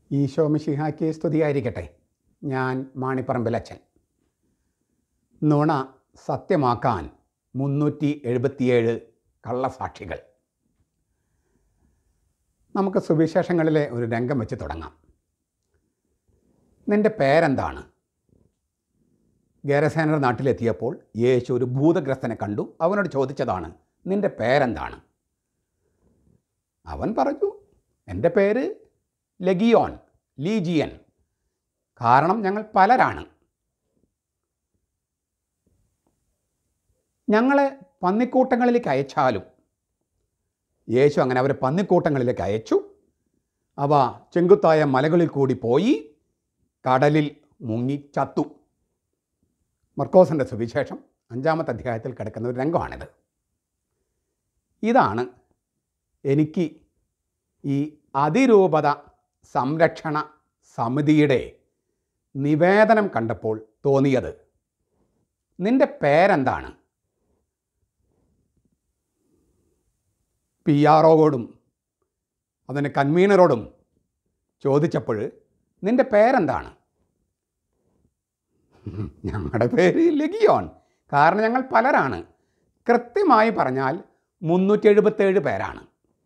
ഈശോ മിശിഹായ്ക്ക് സ്തുതിയായിരിക്കട്ടെ ഞാൻ മാണിപ്പറമ്പിലച്ചൻ നുണ സത്യമാക്കാൻ മുന്നൂറ്റി എഴുപത്തിയേഴ് കള്ളസാക്ഷികൾ നമുക്ക് സുവിശേഷങ്ങളിലെ ഒരു രംഗം വെച്ച് തുടങ്ങാം നിൻ്റെ പേരെന്താണ് ഗേരസേനയുടെ നാട്ടിലെത്തിയപ്പോൾ യേശു ഒരു ഭൂതഗ്രസ്തനെ കണ്ടു അവനോട് ചോദിച്ചതാണ് നിൻ്റെ പേരെന്താണ് അവൻ പറഞ്ഞു എൻ്റെ പേര് ലഗിയോൻ ലീജിയൻ കാരണം ഞങ്ങൾ പലരാണ് ഞങ്ങളെ പന്നിക്കൂട്ടങ്ങളിലേക്ക് അയച്ചാലും യേശു അങ്ങനെ അവരെ പന്നിക്കൂട്ടങ്ങളിലേക്ക് അയച്ചു അവ ചെങ്കുത്തായ മലകളിൽ കൂടി പോയി കടലിൽ മുങ്ങി ചത്തു മർക്കോസിൻ്റെ സുവിശേഷം അഞ്ചാമത്തെ അധ്യായത്തിൽ കിടക്കുന്ന ഒരു രംഗമാണിത് ഇതാണ് എനിക്ക് ഈ അതിരൂപത സംരക്ഷണ സമിതിയുടെ നിവേദനം കണ്ടപ്പോൾ തോന്നിയത് നിൻ്റെ പേരെന്താണ് പി ആർ ഒയോടും അതിൻ്റെ കൺവീനറോടും ചോദിച്ചപ്പോൾ നിൻ്റെ പേരെന്താണ് ഞങ്ങളുടെ പേര് ലഗിയോൺ കാരണം ഞങ്ങൾ പലരാണ് കൃത്യമായി പറഞ്ഞാൽ മുന്നൂറ്റി എഴുപത്തേഴ് പേരാണ്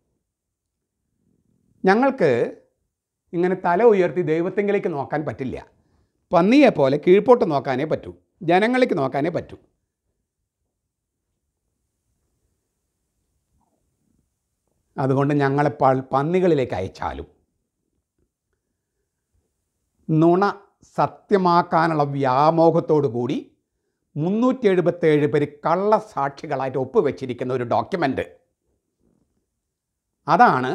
ഞങ്ങൾക്ക് ഇങ്ങനെ തല ഉയർത്തി ദൈവത്തെങ്കിലേക്ക് നോക്കാൻ പറ്റില്ല പന്നിയെ പോലെ കീഴ്പോട്ട് നോക്കാനേ പറ്റൂ ജനങ്ങളിലേക്ക് നോക്കാനേ പറ്റൂ അതുകൊണ്ട് ഞങ്ങളെ പ- പന്നികളിലേക്ക് അയച്ചാലും നുണ സത്യമാക്കാനുള്ള വ്യാമോഹത്തോടു കൂടി മുന്നൂറ്റി എഴുപത്തേഴ് പേര് കള്ളസാക്ഷികളായിട്ട് ഒപ്പുവെച്ചിരിക്കുന്ന ഒരു ഡോക്യുമെൻ്റ് അതാണ്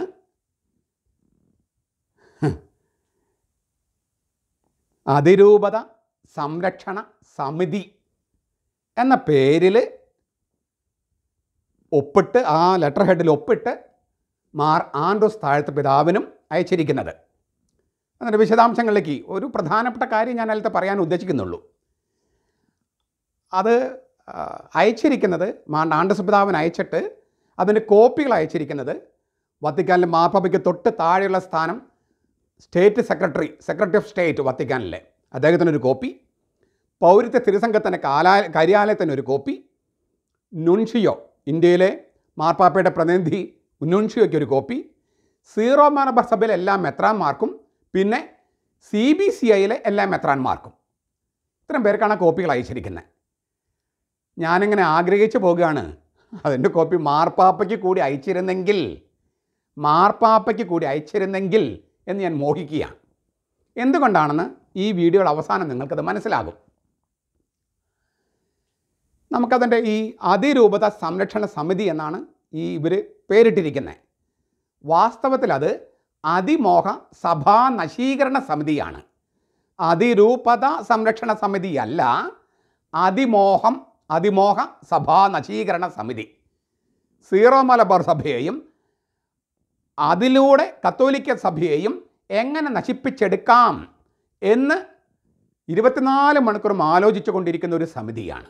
അതിരൂപത സംരക്ഷണ സമിതി എന്ന പേരിൽ ഒപ്പിട്ട് ആ ലെറ്റർ ഹെഡിൽ ഒപ്പിട്ട് മാർ ആൻഡ്രോസ് താഴത്തെ പിതാവിനും അയച്ചിരിക്കുന്നത് അതിൻ്റെ വിശദാംശങ്ങളിലേക്ക് ഒരു പ്രധാനപ്പെട്ട കാര്യം ഞാൻ അതിലത്തെ പറയാൻ ഉദ്ദേശിക്കുന്നുള്ളൂ അത് ആ, അയച്ചിരിക്കുന്നത് മാർ ആൻഡ്രോസ് പിതാവിന് അയച്ചിട്ട് അതിൻ്റെ കോപ്പികൾ അയച്ചിരിക്കുന്നത് വത്തിക്കാനിലെ മാർപ്പാപ്പയ്ക്ക് തൊട്ട് താഴെയുള്ള സ്ഥാനം state secretary secretary of state വത്തിക്കാനിലെ അദ്ദേഹത്തിനൊരു കോപ്പി പൗരത്വ തിരുസംഘത്തിൻ്റെ കാലാ കാര്യാലയത്തിന് ഒരു കോപ്പി നുൻഷിയോ ഇന്ത്യയിലെ മാർപ്പാപ്പയുടെ പ്രതിനിധി നുൻഷിയോയ്ക്ക് ഒരു കോപ്പി സീറോ മലബാർ സഭയിലെ എല്ലാ മെത്രാന്മാർക്കും പിന്നെ സി ബി സി ഐയിലെ എല്ലാ മെത്രാന്മാർക്കും ഇത്രയും പേർക്കാണ് കോപ്പികൾ അയച്ചിരിക്കുന്നത് ഞാനിങ്ങനെ ആഗ്രഹിച്ചു പോകുകയാണ് അതിൻ്റെ കോപ്പി മാർപ്പാപ്പയ്ക്ക് കൂടി അയച്ചിരുന്നെങ്കിൽ മാർപ്പാപ്പയ്ക്ക് കൂടി അയച്ചിരുന്നെങ്കിൽ എന്ന് ഞാൻ മോഹിക്കുകയാണ് എന്തുകൊണ്ടാണെന്ന് ഈ വീഡിയോയുടെ അവസാനം നിങ്ങൾക്കത് മനസ്സിലാകും നമുക്കതിൻ്റെ ഈ അതിരൂപത സംരക്ഷണ സമിതി എന്നാണ് ഈ ഇവർ പേരിട്ടിരിക്കുന്നത് വാസ്തവത്തിൽ അത് അതിമോഹ സഭാ നശീകരണ സമിതിയാണ് അതിരൂപത സംരക്ഷണ സമിതിയല്ല അതിമോഹം അതിമോഹ സഭാ നശീകരണ സമിതി സീറോ മലബാർ സഭയെയും അതിലൂടെ കത്തോലിക്ക സഭയെയും എങ്ങനെ നശിപ്പിച്ചെടുക്കാം എന്ന് ഇരുപത്തിനാല് മണിക്കൂറും ആലോചിച്ചു കൊണ്ടിരിക്കുന്ന ഒരു സമിതിയാണ്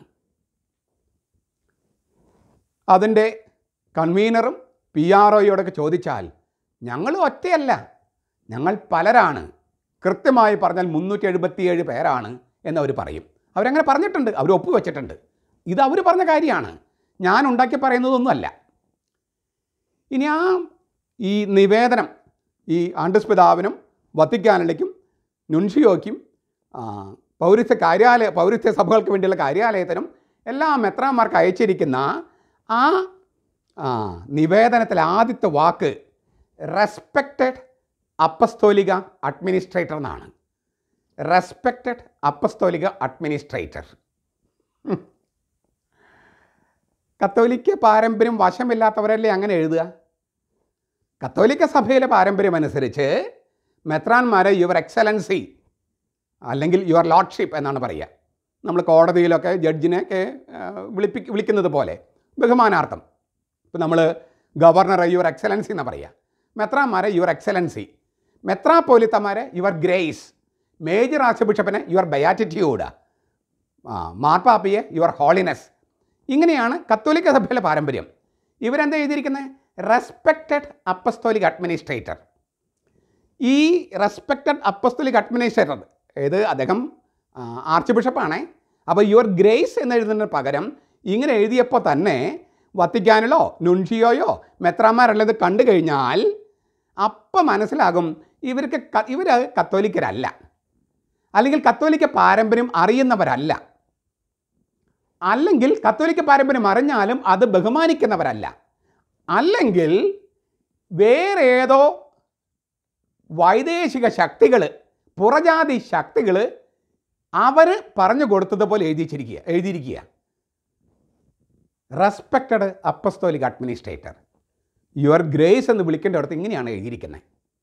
അതിൻ്റെ കൺവീനറും പി ആർ ഒയോടൊക്കെ ചോദിച്ചാൽ ഞങ്ങൾ ഒറ്റയല്ല ഞങ്ങൾ പലരാണ് കൃത്യമായി പറഞ്ഞാൽ മുന്നൂറ്റി എഴുപത്തിയേഴ് പേരാണ് എന്നവർ പറയും അവരങ്ങനെ പറഞ്ഞിട്ടുണ്ട് അവർ ഒപ്പുവെച്ചിട്ടുണ്ട് ഇത് അവർ പറഞ്ഞ കാര്യമാണ് ഞാൻ ഉണ്ടാക്കി പറയുന്നതൊന്നുമല്ല ഇനി ആ ഈ നിവേദനം ഈ ആണ്ടസ് പിതാവിനും വത്തിക്കാനിലേക്കും നുൻഷിയോയ്ക്കും ആ, പൗരസ്ത്യ കാര്യാലയ പൗരസ്ത്യ സഭകൾക്ക് വേണ്ടിയുള്ള കാര്യാലയത്തിനും എല്ലാ മെത്രാന്മാർക്ക് അയച്ചിരിക്കുന്ന ആ ആ, നിവേദനത്തിലെ ആദ്യത്തെ വാക്ക് റെസ്പെക്റ്റഡ് അപ്പസ്തോലിക അഡ്മിനിസ്ട്രേറ്റർ എന്നാണ് റെസ്പെക്റ്റഡ് അപ്പസ്തോലിക അഡ്മിനിസ്ട്രേറ്റർ ഉം. കത്തോലിക്ക പാരമ്പര്യം വശമില്ലാത്തവരല്ലേ അങ്ങനെ എഴുതുക കത്തോലിക്ക സഭയിലെ പാരമ്പര്യം അനുസരിച്ച് മെത്രാന്മാരെ യുവർ എക്സലൻസി അല്ലെങ്കിൽ യുവർ ലോഡ്ഷിപ്പ് എന്നാണ് പറയുക നമ്മൾ കോടതിയിലൊക്കെ ജഡ്ജിനെയൊക്കെ ആ, വിളിപ്പി വിളിക്കുന്നത് പോലെ ബഹുമാനാർത്ഥം ഇപ്പം നമ്മൾ ഗവർണറെ യുവർ എക്സലൻസി എന്ന് പറയുക മെത്രാന്മാരെ യുവർ എക്സലൻസി മെത്രാപോലിത്തമാരെ യുവർ ഗ്രേസ് മേജർ ആർച്ച് ബിഷപ്പിനെ യുവർ ബയാറ്റിറ്റ്യൂഡ് മാർപ്പാപ്പയെ യുവർ ഹോളിനെസ് ഇങ്ങനെയാണ് കത്തോലിക്ക സഭയിലെ പാരമ്പര്യം ഇവരെന്താ എഴുതിയിരിക്കുന്നത് റെസ്പെക്റ്റഡ് അപ്പസ്തോലിക് അഡ്മിനിസ്ട്രേറ്റർ ഈ റെസ്പെക്റ്റഡ് അപ്പസ്തലിക് അഡ്മിനിസ്ട്രേറ്റർ ഏത് അദ്ദേഹം ആ, ആർച്ച് ബിഷപ്പാണേ അപ്പോൾ യുവർ ഗ്രേസ് എന്ന് എഴുതുന്നതിന് പകരം ഇങ്ങനെ എഴുതിയപ്പോൾ തന്നെ വത്തിക്കാനിലോ നുൻഷിയോയോ മെത്രാന്മാരല്ല ഇത് കണ്ടു കഴിഞ്ഞാൽ അപ്പം മനസ്സിലാകും ഇവർക്ക് ക- ഇവർ കത്തോലിക്കരല്ല അല്ലെങ്കിൽ കത്തോലിക്ക പാരമ്പര്യം അറിയുന്നവരല്ല അല്ലെങ്കിൽ കത്തോലിക്ക പാരമ്പര്യം അറിഞ്ഞാലും അത് ബഹുമാനിക്കുന്നവരല്ല അല്ലെങ്കിൽ വേറെ ഏതോ വൈദേശിക ശക്തികൾ പുറജാതി ശക്തികൾ അവർ പറഞ്ഞു കൊടുത്തതുപോലെ എഴുതിച്ചിരിക്കുക എഴുതിയിരിക്കുക respected apostolic administrator your grace എന്ന് വിളിക്കേണ്ടടുത്ത് ഇങ്ങനെയാണ് എഴുതിയിരിക്കുന്നത്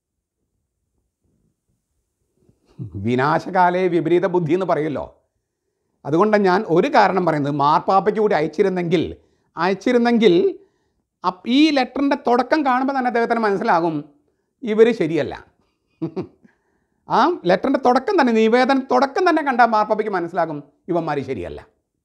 വിനാശകാലേ വിപരീത ബുദ്ധി എന്ന് പറയുമല്ലോ അതുകൊണ്ടാണ് ഞാൻ ഒരു കാരണം പറയുന്നത് മാർപ്പാപ്പയ്ക്ക് കൂടി അയച്ചിരുന്നെങ്കിൽ അയച്ചിരുന്നെങ്കിൽ അപ്പ് ഈ ലെറ്ററിൻ്റെ തുടക്കം കാണുമ്പോൾ തന്നെ അദ്ദേഹത്തിന് മനസ്സിലാകും ഇവർ ശരിയല്ല ആ ലെറ്ററിൻ്റെ തുടക്കം തന്നെ നിവേദനം തുടക്കം തന്നെ കണ്ടാൽ മാർപ്പാപ്പയ്ക്ക് മനസ്സിലാകും ഇവന്മാർ ശരിയല്ല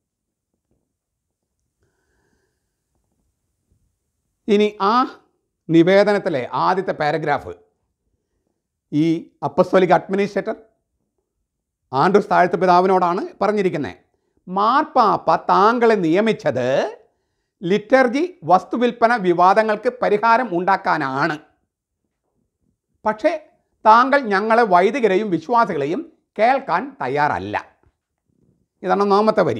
ഇനി ആ നിവേദനത്തിലെ ആദ്യത്തെ പാരഗ്രാഫ് ഈ അപ്പസ്തോലിക് അഡ്മിനിസ്ട്രേറ്റർ ആൻഡ്രൂസ് താഴ്ത്ത പിതാവിനോടാണ് പറഞ്ഞിരിക്കുന്നത് മാർപ്പാപ്പ താങ്കളെ നിയമിച്ചത് ലിറ്റർജി വസ്തുവിൽപ്പന വിവാദങ്ങൾക്ക് പരിഹാരം ഉണ്ടാക്കാനാണ് പക്ഷേ താങ്കൾ ഞങ്ങളെ വൈദികരെയും വിശ്വാസികളെയും കേൾക്കാൻ തയ്യാറല്ല ഇതാണ് ഒന്നാമത്തെ വരി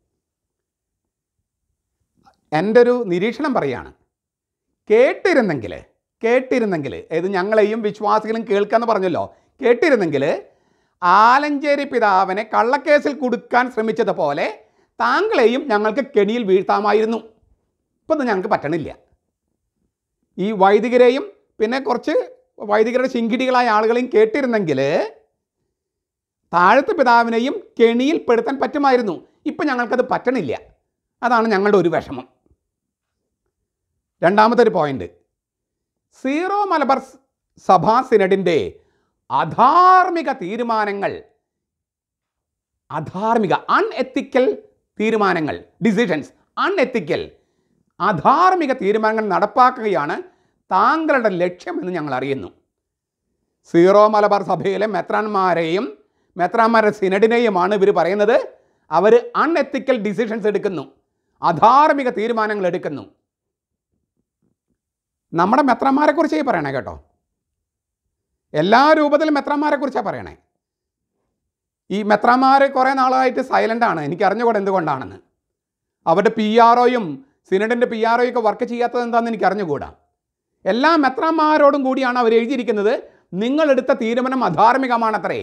എൻ്റെ ഒരു നിരീക്ഷണം പറയാണ് കേട്ടിരുന്നെങ്കിൽ കേട്ടിരുന്നെങ്കിൽ ഇത് ഞങ്ങളെയും വിശ്വാസികളും കേൾക്കാന്ന് പറഞ്ഞല്ലോ കേട്ടിരുന്നെങ്കിൽ ആലഞ്ചേരി പിതാവിനെ കള്ളക്കേസിൽ കൊടുക്കാൻ ശ്രമിച്ചതുപോലെ താങ്കളെയും ഞങ്ങൾക്ക് കെണിയിൽ വീഴ്ത്താമായിരുന്നു ഇപ്പം ഇത് ഞങ്ങൾക്ക് പറ്റണില്ല ഈ വൈദികരെയും പിന്നെ കുറച്ച് വൈദികരുടെ ശിങ്കിടികളായ ആളുകളെയും കേട്ടിരുന്നെങ്കിൽ താഴത്തെ പിതാവിനെയും കെണിയിൽ പെടുത്താൻ പറ്റുമായിരുന്നു ഇപ്പം ഞങ്ങൾക്കത് പറ്റണില്ല അതാണ് ഞങ്ങളുടെ ഒരു വിഷമം രണ്ടാമത്തെ ഒരു പോയിന്റ് സീറോ മലബാർ സ് സഭാ സിനഡിൻ്റെ അധാർമിക തീരുമാനങ്ങൾ അധാർമിക അൺഎത്തിക്കൽ തീരുമാനങ്ങൾ ഡിസിഷൻസ് അൺഎത്തിക്കൽ അധാർമിക തീരുമാനങ്ങൾ നടപ്പാക്കുകയാണ് താങ്കളുടെ ലക്ഷ്യമെന്ന് ഞങ്ങൾ അറിയുന്നു സീറോ മലബാർ സഭയിലെ മെത്രാന്മാരെയും മെത്രാന്മാരുടെ സിനഡിനെയുമാണ് ഇവർ പറയുന്നത് അവർ അൺഎത്തിക്കൽ ഡിസിഷൻസ് എടുക്കുന്നു അധാർമിക തീരുമാനങ്ങൾ എടുക്കുന്നു നമ്മുടെ മെത്രന്മാരെക്കുറിച്ചേ പറയണേ കേട്ടോ എല്ലാ രൂപത്തിലും മെത്രന്മാരെക്കുറിച്ചാണ് പറയണേ ഈ മെത്രന്മാർ കുറേ നാളായിട്ട് സൈലൻ്റ് ആണ് എനിക്ക് അറിഞ്ഞുകൂടെ എന്തുകൊണ്ടാണെന്ന് അവരുടെ പി ആർ ഒയും സിനഡിൻ്റെ പി ആർ ഒക്കെ വർക്ക് ചെയ്യാത്തത് എന്താണെന്ന് എനിക്ക് അറിഞ്ഞുകൂടാ എല്ലാ മെത്രന്മാരോടും കൂടിയാണ് അവർ എഴുതിയിരിക്കുന്നത് നിങ്ങളെടുത്ത തീരുമാനം അധാർമികമാണത്രേ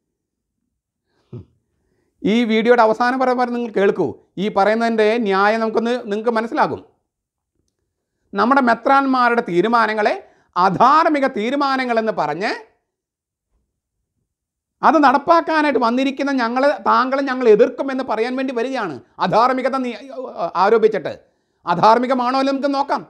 ഈ വീഡിയോയുടെ അവസാനം പറയുമ്പോൾ നിങ്ങൾ കേൾക്കൂ ഈ പറയുന്നതിൻ്റെ ന്യായം നമുക്കൊന്ന് നിങ്ങൾക്ക് മനസ്സിലാകും നമ്മുടെ മെത്രാന്മാരുടെ തീരുമാനങ്ങളെ അധാർമിക തീരുമാനങ്ങളെന്ന് പറഞ്ഞ് അത് നടപ്പാക്കാനായിട്ട് വന്നിരിക്കുന്ന ഞങ്ങൾ താങ്കളെ ഞങ്ങൾ എതിർക്കുമെന്ന് പറയാൻ വേണ്ടി വരികയാണ് അധാർമികത നീ ആരോപിച്ചിട്ട് അധാർമികമാണോ എന്ന് നമുക്ക് നോക്കാം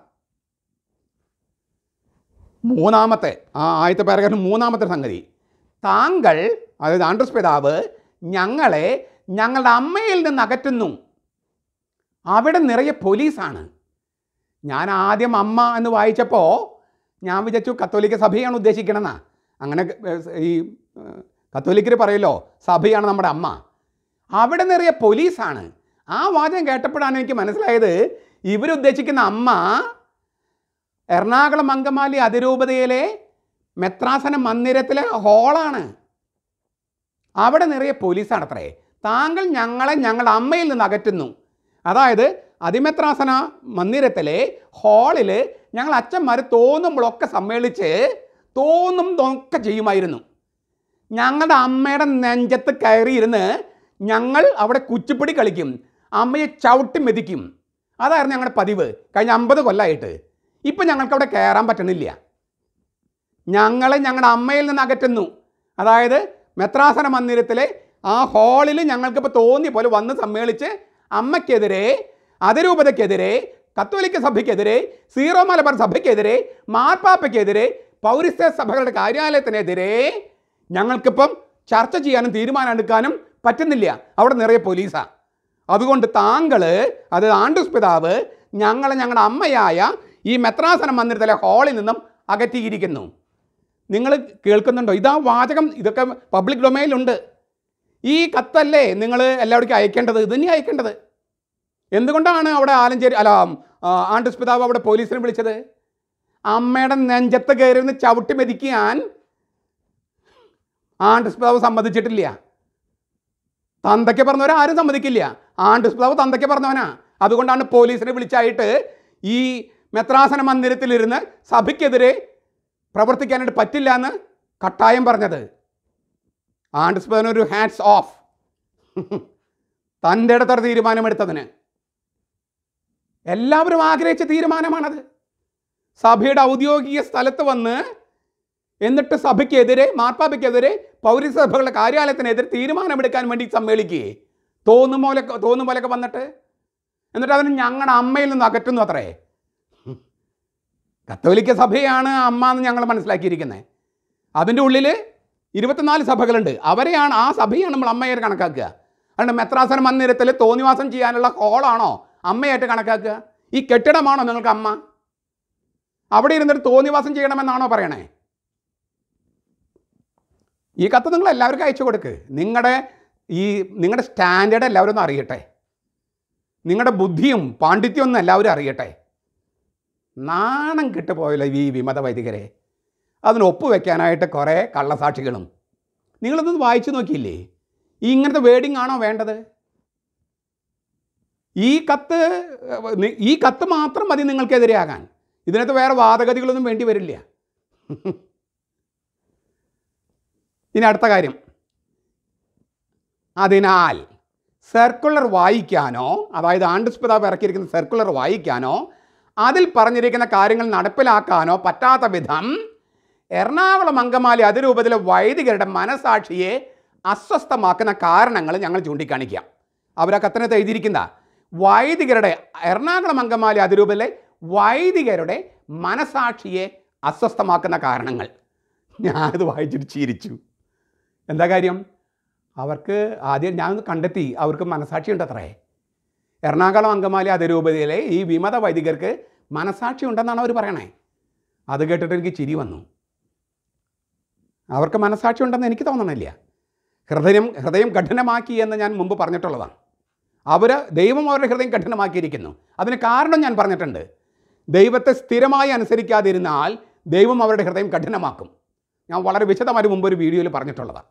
മൂന്നാമത്തെ ആ ആദ്യത്തെ പാരഗ്രാഫിൽ മൂന്നാമത്തെ സംഗതി താങ്കൾ അതായത് ആൻഡ്രസ് പിതാവ് ഞങ്ങളെ ഞങ്ങളുടെ അമ്മയിൽ നിന്ന് അകറ്റുന്നു അവിടെ നിറയെ പോലീസാണ് ഞാൻ ആദ്യം അമ്മ എന്ന് വായിച്ചപ്പോൾ ഞാൻ വിചാരിച്ചു കത്തോലിക്ക സഭയാണ് ഉദ്ദേശിക്കണമെന്നാ അങ്ങനെ ഏഹ്, ഈ ഏഹ്, കത്തോലിക്കർ പറയല്ലോ സഭയാണ് നമ്മുടെ അമ്മ അവിടെ നിറയെ പോലീസാണ് ആ വാചകം കേട്ടപ്പോഴാണ് എനിക്ക് മനസ്സിലായത് ഇവരുദ്ദേശിക്കുന്ന അമ്മ എറണാകുളം അങ്കമാലി അതിരൂപതയിലെ മെത്രാസന മന്ദിരത്തിലെ ഹോളാണ് അവിടെ നിറയെ പോലീസാണ് അത്രേ താങ്കൾ ഞങ്ങളെ ഞങ്ങളുടെ അമ്മയിൽ നിന്ന് അകറ്റുന്നു അതായത് അതിമെത്രാസന മന്ദിരത്തിലെ ഹാളിൽ ഞങ്ങൾ അച്ഛന്മാർ തോന്നുമ്പോഴൊക്കെ സമ്മേളിച്ച് തോന്നുന്നതൊക്കെ ചെയ്യുമായിരുന്നു ഞങ്ങളുടെ അമ്മയുടെ നെഞ്ചത്ത് കയറിയിരുന്ന് ഞങ്ങൾ അവിടെ കുച്ചിപ്പിടി കളിക്കും അമ്മയെ ചവിട്ടി മെതിക്കും അതായിരുന്നു ഞങ്ങളുടെ പതിവ് കഴിഞ്ഞ അമ്പത് കൊല്ലമായിട്ട് ഇപ്പം ഞങ്ങൾക്ക് അവിടെ കയറാൻ പറ്റണില്ല ഞങ്ങളെ ഞങ്ങളുടെ അമ്മയിൽ നിന്ന് അകറ്റുന്നു അതായത് മെത്രാസന മന്ദിരത്തിലെ ആ ഹാളിൽ ഞങ്ങൾക്കിപ്പോൾ തോന്നിയ പോലെ വന്ന് സമ്മേളിച്ച് അമ്മയ്ക്കെതിരെ അതിരൂപതയ്ക്കെതിരെ കത്തോലിക്ക സഭയ്ക്കെതിരെ സീറോ മലബാർ സഭയ്ക്കെതിരെ മാർപ്പാപ്പയ്ക്കെതിരെ പൗരസ്ത്യ സഭകളുടെ കാര്യാലയത്തിനെതിരെ ഞങ്ങൾക്കിപ്പം ചർച്ച ചെയ്യാനും തീരുമാനം എടുക്കാനും പറ്റുന്നില്ല അവിടെ നിറയെ പോലീസാണ് അതുകൊണ്ട് താങ്കൾ അത് ആണ്ടുസ് പിതാവ് ഞങ്ങളെ ഞങ്ങളുടെ അമ്മയായ ഈ മെത്രാസന മന്ദിരത്തിലെ ഹാളിൽ നിന്നും അകറ്റിയിരിക്കുന്നു നിങ്ങൾ കേൾക്കുന്നുണ്ടോ ഇതാ വാചകം ഇതൊക്കെ പബ്ലിക് ഡൊമൈനിലുണ്ട് ഈ കത്തല്ലേ നിങ്ങൾ എല്ലാവർക്കും അയക്കേണ്ടത് ഇത് തന്നെ അയക്കേണ്ടത് എന്തുകൊണ്ടാണ് അവിടെ ആലഞ്ചേരി അല്ല ആ, ആണ്ടസ് പിതാവ് അവിടെ പോലീസിനെ വിളിച്ചത് അമ്മയുടെ നെഞ്ചത്ത് കയറി നിന്ന് ചവിട്ടി മെതിക്കാൻ ആണ്ടസ് പിതാവ് സമ്മതിച്ചിട്ടില്ല തന്തയ്ക്ക് പറഞ്ഞവർ ആരും സമ്മതിക്കില്ല ആണ്ടസ് പിതാവ് തന്തയ്ക്ക് പറഞ്ഞവനാ അതുകൊണ്ടാണ് പോലീസിനെ വിളിച്ചായിട്ട് ഈ മെത്രാസന മന്ദിരത്തിലിരുന്ന് സഭയ്ക്കെതിരെ പ്രവർത്തിക്കാനായിട്ട് പറ്റില്ല എന്ന് കട്ടായം പറഞ്ഞത് ആണ്ടസ് പിതാവിന് ഒരു ഹാറ്റ്സ് ഓഫ് തൻ്റെ ഇടത്തൊരു തീരുമാനമെടുത്തതിന് എല്ലാവരും ആഗ്രഹിച്ച തീരുമാനമാണത് സഭയുടെ ഔദ്യോഗിക സ്ഥലത്ത് വന്ന് എന്നിട്ട് സഭയ്ക്കെതിരെ മാർപ്പാപ്പയ്ക്കെതിരെ പൗരസഭകളുടെ കാര്യാലയത്തിനെതിരെ തീരുമാനമെടുക്കാൻ വേണ്ടി സമ്മേളിക്കുകയെ തോന്നും പോലെ തോന്നും പോലെയൊക്കെ വന്നിട്ട് എന്നിട്ട് അതിന് ഞങ്ങളുടെ അമ്മയിൽ നിന്ന് അകറ്റുന്നു അത്രേ കത്തോലിക്ക സഭയാണ് അമ്മ എന്ന് ഞങ്ങൾ മനസ്സിലാക്കിയിരിക്കുന്നത് അതിൻ്റെ ഉള്ളിൽ ഇരുപത്തിനാല് സഭകളുണ്ട് അവരെയാണ് ആ സഭയാണ് നമ്മൾ അമ്മയായിട്ട് കണക്കാക്കുക അതുകൊണ്ട് മെത്രാസന മന്ദിരത്തിൽ തോന്നിവാസം ചെയ്യാനുള്ള ഹോളാണോ അമ്മയായിട്ട് കണക്കാക്കുക ഈ കെട്ടിടമാണോ നിങ്ങൾക്ക് അമ്മ അവിടെ ഇരുന്നിട്ട് തോന്നിവാസം ചെയ്യണമെന്നാണോ പറയണേ ഈ കത്ത് നിങ്ങൾ എല്ലാവർക്കും അയച്ചു കൊടുക്ക് നിങ്ങളുടെ ഈ നിങ്ങളുടെ സ്റ്റാൻഡേർഡ് എല്ലാവരും ഒന്ന് അറിയട്ടെ നിങ്ങളുടെ ബുദ്ധിയും പാണ്ഡിത്യവും ഒന്ന് എല്ലാവരും അറിയട്ടെ നാണം കിട്ടുപോയല്ലോ ഈ വിമത വൈദികരെ അതിന് ഒപ്പുവെക്കാനായിട്ട് കുറേ കള്ളസാക്ഷികളും നിങ്ങളിതൊന്ന് വായിച്ചു നോക്കിയില്ലേ ഈ ഇങ്ങനത്തെ വേഡിങ് ആണോ വേണ്ടത് ഈ കത്ത് ഏഹ്, നി- ഈ കത്ത് മാത്രം മതി നിങ്ങൾക്കെതിരെയാകാൻ ഇതിനകത്ത് വേറെ വാദഗതികളൊന്നും വേണ്ടി വരില്ല ഇനി അടുത്ത കാര്യം അതിനാൽ സർക്കുലർ വായിക്കാനോ അതായത് ആണ്ടസ് പിതാവ് ഇറക്കിയിരിക്കുന്ന സർക്കുലർ വായിക്കാനോ അതിൽ പറഞ്ഞിരിക്കുന്ന കാര്യങ്ങൾ നടപ്പിലാക്കാനോ പറ്റാത്ത വിധം എറണാകുളം അങ്കമാലി അതിരൂപത്തിലെ വൈദികരുടെ മനസാക്ഷിയെ അസ്വസ്ഥമാക്കുന്ന കാരണങ്ങൾ ഞങ്ങൾ ചൂണ്ടിക്കാണിക്കാം അവർ ആ കത്തിനകത്ത് എഴുതിയിരിക്കുന്ന വൈദികരുടെ എറണാകുളം അങ്കമാലി അതിരൂപത്തിലെ വൈദികരുടെ മനസാക്ഷിയെ അസ്വസ്ഥമാക്കുന്ന കാരണങ്ങൾ ഞാനിത് വായിച്ചിട്ട് ചിരിച്ചു എന്താ കാര്യം അവർക്ക് ആദ്യം ഞാനൊന്ന് കണ്ടെത്തി അവർക്ക് മനസാക്ഷി ഉണ്ടത്രേ എറണാകുളം അങ്കമാലി അതിരൂപതയിലെ ഈ വിമത വൈദികർക്ക് മനസാക്ഷി ഉണ്ടെന്നാണ് അവർ പറയണേ അത് കേട്ടിട്ട് എനിക്ക് ചിരി വന്നു അവർക്ക് മനസാക്ഷി ഉണ്ടെന്ന് എനിക്ക് തോന്നണില്ല ഹൃദയം ഹൃദയം കഠിനമാക്കി എന്ന് ഞാൻ മുമ്പ് പറഞ്ഞിട്ടുള്ളതാണ് അവർ ദൈവം അവരുടെ ഹൃദയം കഠിനമാക്കിയിരിക്കുന്നു അതിന് കാരണം ഞാൻ പറഞ്ഞിട്ടുണ്ട് ദൈവത്തെ സ്ഥിരമായി അനുസരിക്കാതിരുന്നാൽ ദൈവം അവരുടെ ഹൃദയം കഠിനമാക്കും ഞാൻ വളരെ വിശദമായി മുമ്പ് ഒരു വീഡിയോയിൽ പറഞ്ഞിട്ടുള്ളതാണ്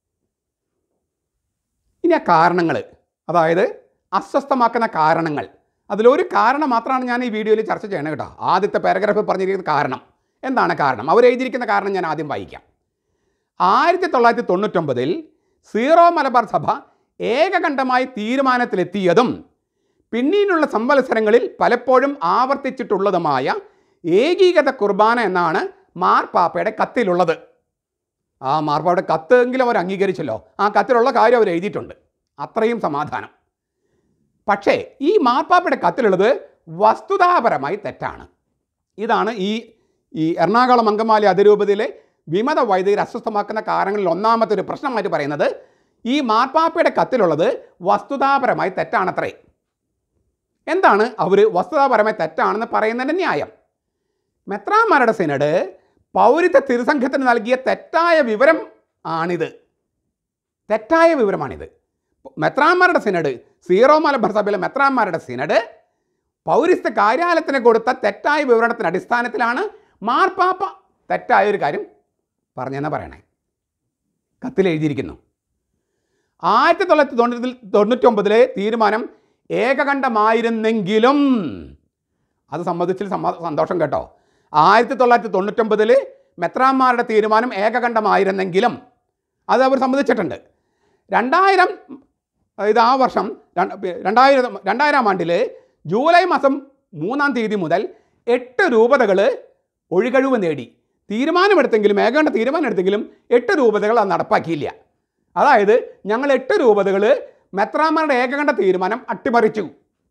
ഇനി ആ കാരണങ്ങൾ അതായത് അസ്വസ്ഥമാക്കുന്ന കാരണങ്ങൾ അതിലൊരു കാരണം മാത്രമാണ് ഞാൻ ഈ വീഡിയോയിൽ ചർച്ച ചെയ്യണത് കേട്ടോ ആദ്യത്തെ പാരഗ്രാഫിൽ പറഞ്ഞിരിക്കുന്ന കാരണം എന്താണ് കാരണം അവർ എഴുതിയിരിക്കുന്ന കാരണം ഞാൻ ആദ്യം വായിക്കാം ആയിരത്തി തൊള്ളായിരത്തി തൊണ്ണൂറ്റൊമ്പതിൽ സീറോ മലബാർ സഭ ഏകകണ്ഠമായി തീരുമാനത്തിലെത്തിയതും പിന്നീടുള്ള സംവത്സരങ്ങളിൽ പലപ്പോഴും ആവർത്തിച്ചിട്ടുള്ളതുമായ ഏകീകൃത കുർബാന എന്നാണ് മാർപ്പാപ്പയുടെ കത്തിലുള്ളത് ആ മാർപ്പാപ്പയുടെ കത്തെങ്കിലും അവർ അംഗീകരിച്ചല്ലോ ആ കത്തിലുള്ള കാര്യം അവർ എഴുതിയിട്ടുണ്ട് അത്രയും സമാധാനം പക്ഷേ ഈ മാർപ്പാപ്പയുടെ കത്തിലുള്ളത് വസ്തുതാപരമായി തെറ്റാണ് ഇതാണ് ഈ ഈ എറണാകുളം അങ്കമാലി അതിരൂപതയിലെ വിമത വൈദികർ അസ്വസ്ഥമാക്കുന്ന കാരണങ്ങളിൽ ഒന്നാമത്തെ ഒരു പ്രശ്നമായിട്ട് പറയുന്നത് ഈ മാർപ്പാപ്പയുടെ കത്തിലുള്ളത് വസ്തുതാപരമായി തെറ്റാണത്രേ എന്താണ് അവർ വസ്തുതാപരമായി തെറ്റാണെന്ന് പറയുന്നതിൻ്റെ ന്യായം മെത്രാന്മാരുടെ സിനഡ് പൗരത്വ തിരുസംഘത്തിന് നൽകിയ തെറ്റായ വിവരം ആണിത് തെറ്റായ വിവരമാണിത് മെത്രാന്മാരുടെ സിനഡ് സീറോ മലബാർ സഭയിലെ മെത്രാന്മാരുടെ സിനഡ് പൗരസ്ത്യ കാര്യാലയത്തിന് കൊടുത്ത തെറ്റായ വിവരണത്തിൻ്റെ അടിസ്ഥാനത്തിലാണ് മാർപ്പാപ്പ തെറ്റായ ഒരു കാര്യം പറഞ്ഞെന്ന് പറയണേ കത്തിൽ എഴുതിയിരിക്കുന്നു ആയിരത്തി തൊള്ളായിരത്തി തൊണ്ണൂറ്റി തൊണ്ണൂറ്റൊമ്പതിലെ തീരുമാനം ഏകകണ്ഠമായിരുന്നെങ്കിലും അത് സംബന്ധിച്ച് സമ്മ സന്തോഷം കേട്ടോ ആയിരത്തി തൊള്ളായിരത്തി തൊണ്ണൂറ്റൊമ്പതിൽ മെത്രാന്മാരുടെ തീരുമാനം ഏകകണ്ഠമായിരുന്നെങ്കിലും അത് അവർ സമ്മതിച്ചിട്ടുണ്ട് രണ്ടായിരം ഇത് ആ വർഷം രണ്ട് രണ്ടായിരം രണ്ടായിരം ആണ്ടിൽ ജൂലൈ മാസം മൂന്നാം തീയതി മുതൽ എട്ട് രൂപതകൾ ഒഴികഴിവ് നേടി തീരുമാനമെടുത്തെങ്കിലും ഏകകണ്ഠ തീരുമാനം എടുത്തെങ്കിലും എട്ട് രൂപതകൾ അത് നടപ്പാക്കിയില്ല അതായത് ഞങ്ങൾ എട്ട് രൂപതകൾ മെത്രാന്മാരുടെ ഏകകണ്ഠ തീരുമാനം അട്ടിമറിച്ചു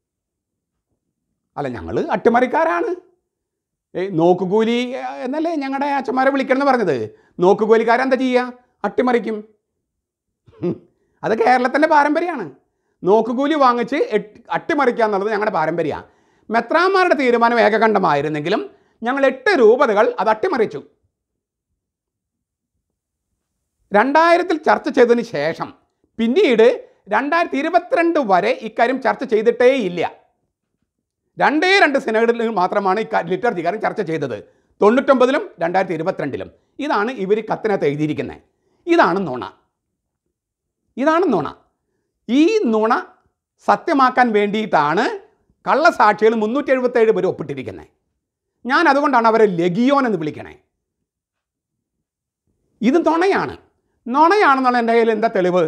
അല്ല ഞങ്ങൾ അട്ടിമറിക്കാരാണ് ഏയ് നോക്കുകൂലി ഏഹ്, എന്നല്ലേ ഞങ്ങളുടെ അച്ഛന്മാരെ വിളിക്കണം എന്ന് പറഞ്ഞത് നോക്കുകൂലിക്കാരെന്താ ചെയ്യുക അട്ടിമറിക്കും ഹും. അത് കേരളത്തിൻ്റെ പാരമ്പര്യമാണ് നോക്കുകൂലി വാങ്ങിച്ച് എട്ട് അട്ടിമറിക്കുക എന്നുള്ളത് ഞങ്ങളുടെ പാരമ്പര്യമാണ് മെത്രാന്മാരുടെ തീരുമാനം ഏകകണ്ഠമായിരുന്നെങ്കിലും ഞങ്ങൾ എട്ട് രൂപതകൾ അത് അട്ടിമറിച്ചു രണ്ടായിരത്തിൽ ചർച്ച ചെയ്തതിന് ശേഷം പിന്നീട് രണ്ടായിരത്തി ഇരുപത്തിരണ്ട് വരെ ഇക്കാര്യം ചർച്ച ചെയ്തിട്ടേയില്ല രണ്ടേ രണ്ട് സിനഡുകളിൽ മാത്രമാണ് ഈ ലിറ്റർജി കാര്യം ചർച്ച ചെയ്തത് തൊണ്ണൂറ്റൊമ്പതിലും രണ്ടായിരത്തി ഇരുപത്തിരണ്ടിലും ഇതാണ് ഇവർ കത്തിനകത്ത് എഴുതിയിരിക്കുന്നത് ഇതാണ് നുണ ഇതാണ് നുണ ഈ നുണ സത്യമാക്കാൻ വേണ്ടിയിട്ടാണ് കള്ളസാക്ഷികൾ മുന്നൂറ്റി എഴുപത്തേഴ് പേര് ഒപ്പിട്ടിരിക്കുന്നത് ഞാൻ അതുകൊണ്ടാണ് അവരെ ലഗിയോൻ എന്ന് വിളിക്കണേ ഇത് നുണയാണ് നുണയാണെന്നുള്ള എൻ്റെ കയ്യിൽ എന്താ തെളിവ്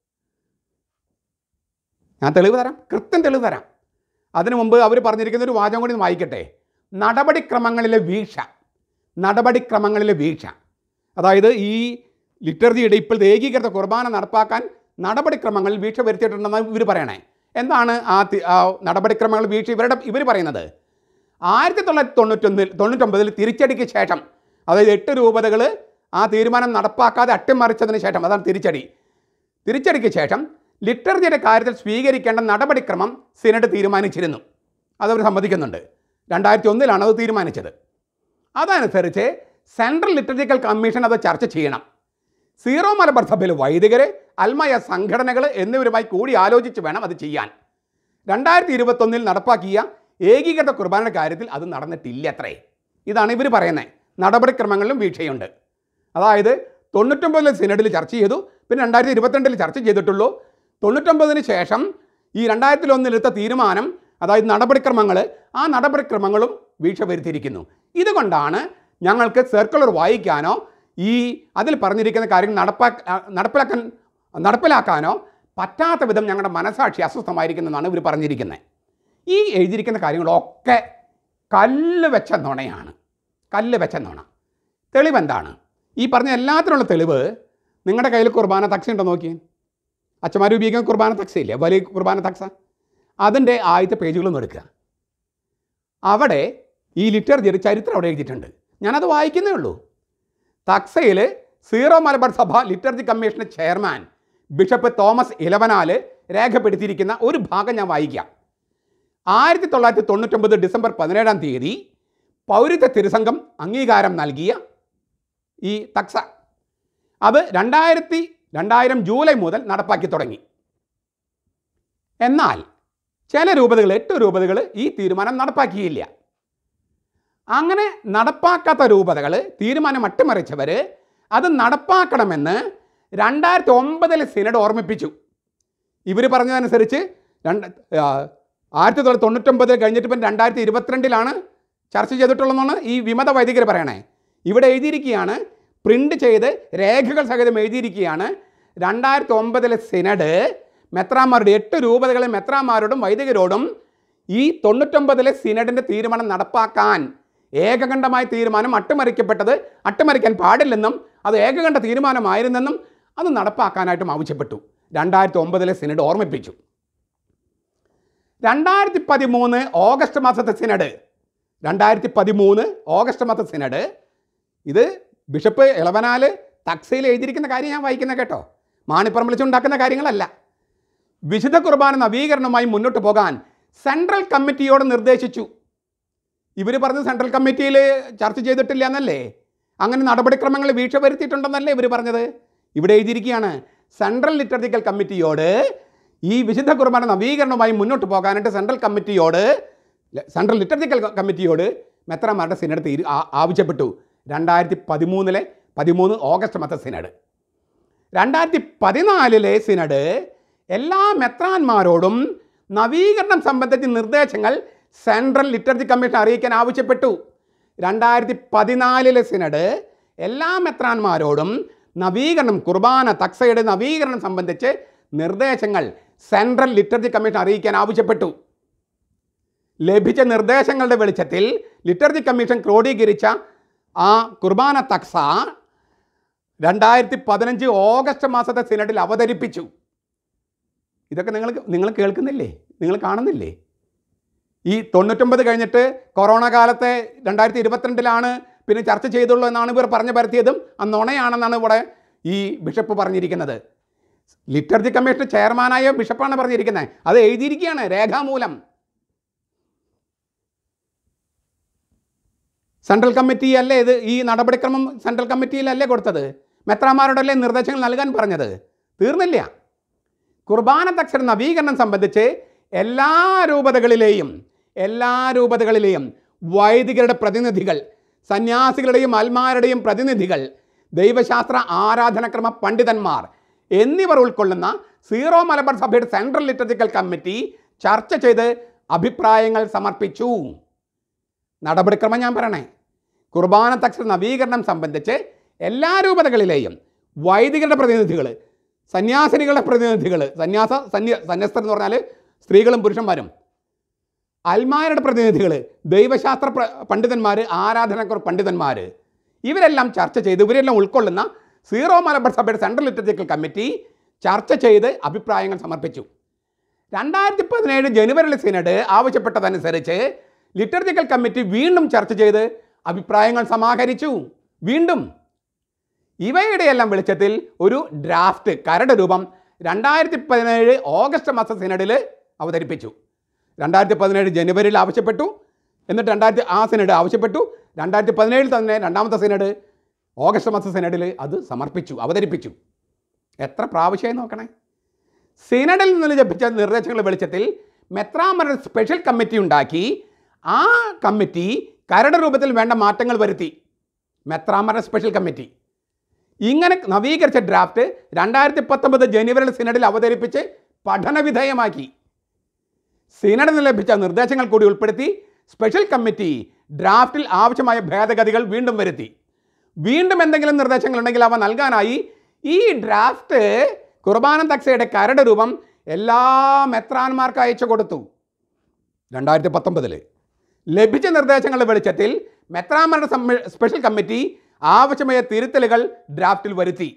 ഞാൻ തെളിവ് തരാം കൃത്യം തെളിവ് തരാം അതിനു മുമ്പ് അവർ പറഞ്ഞിരിക്കുന്ന ഒരു വാചകം കൂടി ഒന്ന് വായിക്കട്ടെ നടപടിക്രമങ്ങളിലെ വീഴ്ച നടപടിക്രമങ്ങളിലെ വീഴ്ച അതായത് ഈ ലിറ്റർജിയുടെ ഇപ്പോഴത്തെ ഏകീകൃത കുർബാന നടപ്പാക്കാൻ നടപടിക്രമങ്ങളിൽ വീഴ്ച വരുത്തിയിട്ടുണ്ടെന്ന് ഇവർ പറയണേ എന്താണ് ആ തി- ആ നടപടിക്രമങ്ങൾ വീഴ്ച ഇവരുടെ ഇവർ പറയുന്നത് ആയിരത്തി തൊള്ളായിരത്തി തൊണ്ണൂറ്റൊന്നിൽ തൊണ്ണൂറ്റൊമ്പതിൽ തിരിച്ചടിക്ക് ശേഷം അതായത് എട്ട് രൂപതകൾ ആ തീരുമാനം നടപ്പാക്കാതെ അട്ടിമറിച്ചതിന് ശേഷം അതാണ് തിരിച്ചടി തിരിച്ചടിക്ക് ശേഷം ലിറ്റർജിയുടെ കാര്യത്തിൽ സ്വീകരിക്കേണ്ട നടപടിക്രമം സിനഡ് തീരുമാനിച്ചിരുന്നു അതവർ സമ്മതിക്കുന്നുണ്ട് രണ്ടായിരത്തി ഒന്നിലാണ് അത് തീരുമാനിച്ചത് അതനുസരിച്ച് സെൻട്രൽ ലിറ്റർജിക്കൽ കമ്മീഷൻ അത് ചർച്ച ചെയ്യണം സീറോ മലബാർ സഭയിൽ വൈദികർ അൽമയ സംഘടനകൾ എന്നിവരുമായി കൂടി ആലോചിച്ച് വേണം അത് ചെയ്യാൻ രണ്ടായിരത്തി ഇരുപത്തൊന്നിൽ നടപ്പാക്കിയ ഏകീകൃത കുർബാനയുടെ കാര്യത്തിൽ അത് നടന്നിട്ടില്ല അത്രേ ഇതാണ് ഇവർ പറയുന്നത് നടപടിക്രമങ്ങളിലും വീഴ്ചയുണ്ട് അതായത് തൊണ്ണൂറ്റൊമ്പതിലെ സിനഡിൽ ചർച്ച ചെയ്തു പിന്നെ രണ്ടായിരത്തി ഇരുപത്തിരണ്ടിൽ ചർച്ച ചെയ്തിട്ടുള്ളൂ തൊണ്ണൂറ്റൊമ്പതിന് ശേഷം ഈ രണ്ടായിരത്തി ഒന്നിലെടുത്ത തീരുമാനം അതായത് നടപടിക്രമങ്ങൾ ആ നടപടിക്രമങ്ങളും വീഴ്ച വരുത്തിയിരിക്കുന്നു ഇതുകൊണ്ടാണ് ഞങ്ങൾക്ക് സർക്കുലർ വായിക്കാനോ ഈ അതിൽ പറഞ്ഞിരിക്കുന്ന കാര്യങ്ങൾ നടപ്പാ നടപ്പിലാക്കാൻ നടപ്പിലാക്കാനോ പറ്റാത്ത വിധം ഞങ്ങളുടെ മനസാക്ഷി അസ്വസ്ഥമായിരിക്കുന്നതെന്നാണ് ഇവർ പറഞ്ഞിരിക്കുന്നത് ഈ എഴുതിയിരിക്കുന്ന കാര്യങ്ങളൊക്കെ കല്ല് വെച്ച നുണയാണ് കല്ല് വെച്ച നുണ തെളിവെന്താണ് ഈ പറഞ്ഞ എല്ലാത്തിനുള്ള തെളിവ് നിങ്ങളുടെ കയ്യിൽ കുർബാന തക്സ ഉണ്ടോ നോക്കി അച്ഛന്മാർ ഉപയോഗിക്കുന്ന കുർബാന തക്സ ഇല്ലേ വലിയ കുർബാന തക്സ അതിൻ്റെ ആദ്യത്തെ പേജുകളൊന്നും എടുക്കുക അവിടെ ഈ ലിറ്റർജിയുടെ ചരിത്രം അവിടെ എഴുതിയിട്ടുണ്ട് ഞാനത് വായിക്കുന്നേ ഉള്ളൂ തക്സയിൽ സീറോ മലബാർ സഭ ലിറ്റർജി കമ്മീഷന്റെ ചെയർമാൻ ബിഷപ്പ് തോമസ് ഇലവനാൽ രേഖപ്പെടുത്തിയിരിക്കുന്ന ഒരു ഭാഗം ഞാൻ വായിക്കാം ആയിരത്തി തൊള്ളായിരത്തി തൊണ്ണൂറ്റൊമ്പത് ഡിസംബർ പതിനേഴാം തീയതി പൗരത്വ തിരുസംഘം അംഗീകാരം നൽകിയ ഈ തക്സ അത് രണ്ടായിരത്തി രണ്ടായിരം ജൂലൈ മുതൽ നടപ്പാക്കി തുടങ്ങി എന്നാൽ ചില രൂപതകൾ എട്ട് രൂപതകൾ ഈ തീരുമാനം നടപ്പാക്കിയില്ല അങ്ങനെ നടപ്പാക്കാത്ത രൂപതകൾ തീരുമാനം അട്ടിമറിച്ചവർ അത് നടപ്പാക്കണമെന്ന് രണ്ടായിരത്തി ഒമ്പതിൽ സിനഡ് ഓർമ്മിപ്പിച്ചു ഇവർ പറഞ്ഞതനുസരിച്ച് രണ്ട് ആ, ആയിരത്തി തൊള്ളായിരത്തി തൊണ്ണൂറ്റൊമ്പതിൽ കഴിഞ്ഞിട്ട് ഇപ്പം രണ്ടായിരത്തി ഇരുപത്തിരണ്ടിലാണ് ചർച്ച ചെയ്തിട്ടുള്ളതെന്നാണ് ഈ വിമത വൈദികർ പറയണേ ഇവിടെ എഴുതിയിരിക്കുകയാണ് പ്രിൻ്റ് ചെയ്ത് രേഖകൾ സഹിതം എഴുതിയിരിക്കുകയാണ് രണ്ടായിരത്തി ഒമ്പതിലെ സിനഡ് മെത്രാന്മാരുടെ എട്ട് രൂപതകളെ മെത്രാന്മാരോടും വൈദികരോടും ഈ തൊണ്ണൂറ്റൊമ്പതിലെ സിനഡിൻ്റെ തീരുമാനം നടപ്പാക്കാൻ ഏകകണ്ഠമായ തീരുമാനം അട്ടിമറിക്കപ്പെട്ടത് അട്ടിമറിക്കാൻ പാടില്ലെന്നും അത് ഏകകണ്ഠ തീരുമാനമായിരുന്നെന്നും അത് നടപ്പാക്കാനായിട്ടും ആവശ്യപ്പെട്ടു രണ്ടായിരത്തി ഒമ്പതിലെ സിനഡ് ഓർമ്മിപ്പിച്ചു രണ്ടായിരത്തി പതിമൂന്ന് ഓഗസ്റ്റ് മാസത്തെ സിനഡ് രണ്ടായിരത്തി പതിമൂന്ന് ഓഗസ്റ്റ് മാസത്തെ സിനഡ് ഇത് ബിഷപ്പ് ഇളവനാല് തക്സയിൽ എഴുതിയിരിക്കുന്ന കാര്യം ഞാൻ വായിക്കുന്ന കേട്ടോ മാണിപ്പുറം വിളിച്ചുണ്ടാക്കുന്ന കാര്യങ്ങളല്ല വിശുദ്ധ കുർബാന നവീകരണവുമായി മുന്നോട്ട് പോകാൻ സെൻട്രൽ കമ്മിറ്റിയോട് നിർദ്ദേശിച്ചു ഇവർ പറഞ്ഞ് സെൻട്രൽ കമ്മിറ്റിയിൽ ചർച്ച ചെയ്തിട്ടില്ല എന്നല്ലേ അങ്ങനെ നടപടിക്രമങ്ങൾ വീഴ്ച വരുത്തിയിട്ടുണ്ടെന്നല്ലേ ഇവർ പറഞ്ഞത് ഇവിടെ എഴുതിയിരിക്കുകയാണ് സെൻട്രൽ ലിറ്റർജിക്കൽ കമ്മിറ്റിയോട് ഈ വിശുദ്ധ കുർബാന നവീകരണവുമായി മുന്നോട്ട് പോകാനായിട്ട് സെൻട്രൽ കമ്മിറ്റിയോട് സെൻട്രൽ ലിറ്റർജിക്കൽ കമ്മിറ്റിയോട് മെത്രമാരുടെ സിനഡ് തീരു ആ- ആവശ്യപ്പെട്ടു രണ്ടായിരത്തി പതിമൂന്നിലെ പതിമൂന്ന് ഓഗസ്റ്റ് മത്ത സിനഡ് രണ്ടായിരത്തി പതിനാലിലെ സിനഡ് എല്ലാ മെത്രാന്മാരോടും നവീകരണം സംബന്ധിച്ച നിർദ്ദേശങ്ങൾ സെൻട്രൽ ലിറ്റർജി കമ്മീഷൻ അറിയിക്കാൻ ആവശ്യപ്പെട്ടു രണ്ടായിരത്തി പതിനാലിലെ സിനഡ് എല്ലാ മെത്രാന്മാരോടും നവീകരണം കുർബാന തക്സയുടെ നവീകരണം സംബന്ധിച്ച് നിർദ്ദേശങ്ങൾ സെൻട്രൽ ലിറ്റർജി കമ്മീഷൻ അറിയിക്കാൻ ആവശ്യപ്പെട്ടു ലഭിച്ച നിർദ്ദേശങ്ങളുടെ വെളിച്ചത്തിൽ ലിറ്റർജി കമ്മീഷൻ ക്രോഡീകരിച്ച ആ കുർബാന തക്സ രണ്ടായിരത്തി പതിനഞ്ച് ഓഗസ്റ്റ് മാസത്തെ സിനഡിൽ അവതരിപ്പിച്ചു ഇതൊക്കെ നിങ്ങൾ നിങ്ങൾ കേൾക്കുന്നില്ലേ നിങ്ങൾ കാണുന്നില്ലേ ഈ തൊണ്ണൂറ്റൊമ്പത് കഴിഞ്ഞിട്ട് കൊറോണ കാലത്തെ രണ്ടായിരത്തി ഇരുപത്തിരണ്ടിലാണ് പിന്നെ ചർച്ച ചെയ്തുള്ളൂ എന്നാണ് ഇവർ പറഞ്ഞു പരത്തിയതും ആ നുണയാണെന്നാണ് ഇവിടെ ഈ ബിഷപ്പ് പറഞ്ഞിരിക്കുന്നത് ലിറ്റർജി കമ്മീഷൻ ചെയർമാനായ ബിഷപ്പാണ് പറഞ്ഞിരിക്കുന്നത് അത് എഴുതിയിരിക്കുകയാണ് രേഖാമൂലം സെൻട്രൽ കമ്മിറ്റി അല്ലേ ഇത് ഈ നടപടിക്രമം സെൻട്രൽ കമ്മിറ്റിയിലല്ലേ കൊടുത്തത് മെത്രാമാരോടല്ലേ നിർദ്ദേശങ്ങൾ നൽകാൻ പറഞ്ഞത് തീർന്നില്ല കുർബാന തക്ഷര നവീകരണം സംബന്ധിച്ച് എല്ലാ രൂപതകളിലെയും എല്ലാ രൂപതകളിലെയും വൈദികരുടെ പ്രതിനിധികൾ സന്യാസികളുടെയും അൽമാരുടെയും പ്രതിനിധികൾ ദൈവശാസ്ത്ര ആരാധനക്രമ പണ്ഡിതന്മാർ എന്നിവർ ഉൾക്കൊള്ളുന്ന സീറോ മലബാർ സഭയുടെ സെൻട്രൽ ലിറ്റർജിക്കൽ കമ്മിറ്റി ചർച്ച ചെയ്ത് അഭിപ്രായങ്ങൾ സമർപ്പിച്ചു നടപടിക്രമം ഞാൻ പറയണേ കുർബാന തക്ഷര നവീകരണം സംബന്ധിച്ച് എല്ലാ രൂപതകളിലെയും വൈദികരുടെ പ്രതിനിധികൾ സന്യാസിനികളുടെ പ്രതിനിധികൾ സന്യാസ സന്യ സന്യസ്തർ എന്ന് പറഞ്ഞാൽ സ്ത്രീകളും പുരുഷന്മാരും അൽമാരുടെ പ്രതിനിധികൾ ദൈവശാസ്ത്ര പ്ര- പണ്ഡിതന്മാർ ആരാധനക്കുറ പണ്ഡിതന്മാർ ഇവരെല്ലാം ചർച്ച ചെയ്ത് ഇവരെല്ലാം ഉൾക്കൊള്ളുന്ന സീറോ മലബാർ സഭയുടെ സെൻട്രൽ ലിറ്ററേച്ചർ കമ്മിറ്റി ചർച്ച ചെയ്ത് അഭിപ്രായങ്ങൾ സമർപ്പിച്ചു രണ്ടായിരത്തി പതിനേഴ് ജനുവരിയിൽ സിനഡ് ആവശ്യപ്പെട്ടതനുസരിച്ച് ലിറ്റർജിക്കൽ കമ്മിറ്റി വീണ്ടും ചർച്ച ചെയ്ത് അഭിപ്രായങ്ങൾ സമാഹരിച്ചു വീണ്ടും ഇവയുടെ എല്ലാം വെളിച്ചത്തിൽ ഒരു ഡ്രാഫ്റ്റ് കരട് രൂപം രണ്ടായിരത്തി പതിനേഴ് ഓഗസ്റ്റ് മാസ സിനഡിൽ അവതരിപ്പിച്ചു രണ്ടായിരത്തി പതിനേഴ് ജനുവരിയിൽ ആവശ്യപ്പെട്ടു എന്നിട്ട് രണ്ടായിരത്തി ആ സിനഡ് ആവശ്യപ്പെട്ടു രണ്ടായിരത്തി പതിനേഴിൽ തന്നെ രണ്ടാമത്തെ സിനഡ് ഓഗസ്റ്റ് മാസ സിനഡിൽ അത് സമർപ്പിച്ചു അവതരിപ്പിച്ചു എത്ര പ്രാവശ്യമായി നോക്കണേ സിനഡിൽ നിന്ന് ലഭിച്ച നിർദ്ദേശങ്ങളുടെ വെളിച്ചത്തിൽ മെത്രാമരുടെ സ്പെഷ്യൽ കമ്മിറ്റി ഉണ്ടാക്കി ആ കമ്മിറ്റി കരട് രൂപത്തിൽ വേണ്ട മാറ്റങ്ങൾ വരുത്തി മെത്രാമരുടെ സ്പെഷ്യൽ കമ്മിറ്റി ഇങ്ങനെ നവീകരിച്ച ഡ്രാഫ്റ്റ് രണ്ടായിരത്തി പത്തൊമ്പത് ജനുവരിയിൽ സിനഡിൽ അവതരിപ്പിച്ച് പഠനവിധേയമാക്കി സിനഡിൽ നിന്ന് ലഭിച്ച നിർദ്ദേശങ്ങൾ കൂടി ഉൾപ്പെടുത്തി സ്പെഷ്യൽ കമ്മിറ്റി ഡ്രാഫ്റ്റിൽ ആവശ്യമായ ഭേദഗതികൾ വീണ്ടും വരുത്തി വീണ്ടും എന്തെങ്കിലും നിർദ്ദേശങ്ങൾ ഉണ്ടെങ്കിൽ അവ നൽകാനായി ഈ ഡ്രാഫ്റ്റ് കുർബാന തക്സയുടെ കരട് രൂപം എല്ലാ മെത്രാന്മാർക്ക് അയച്ചു കൊടുത്തു രണ്ടായിരത്തി പത്തൊമ്പതിൽ ലഭിച്ച നിർദ്ദേശങ്ങളുടെ വെളിച്ചത്തിൽ മെത്രാന്മാരുടെ സമ്മേ- സ്പെഷ്യൽ കമ്മിറ്റി ആവശ്യമായ തിരുത്തലുകൾ ഡ്രാഫ്റ്റിൽ വരുത്തി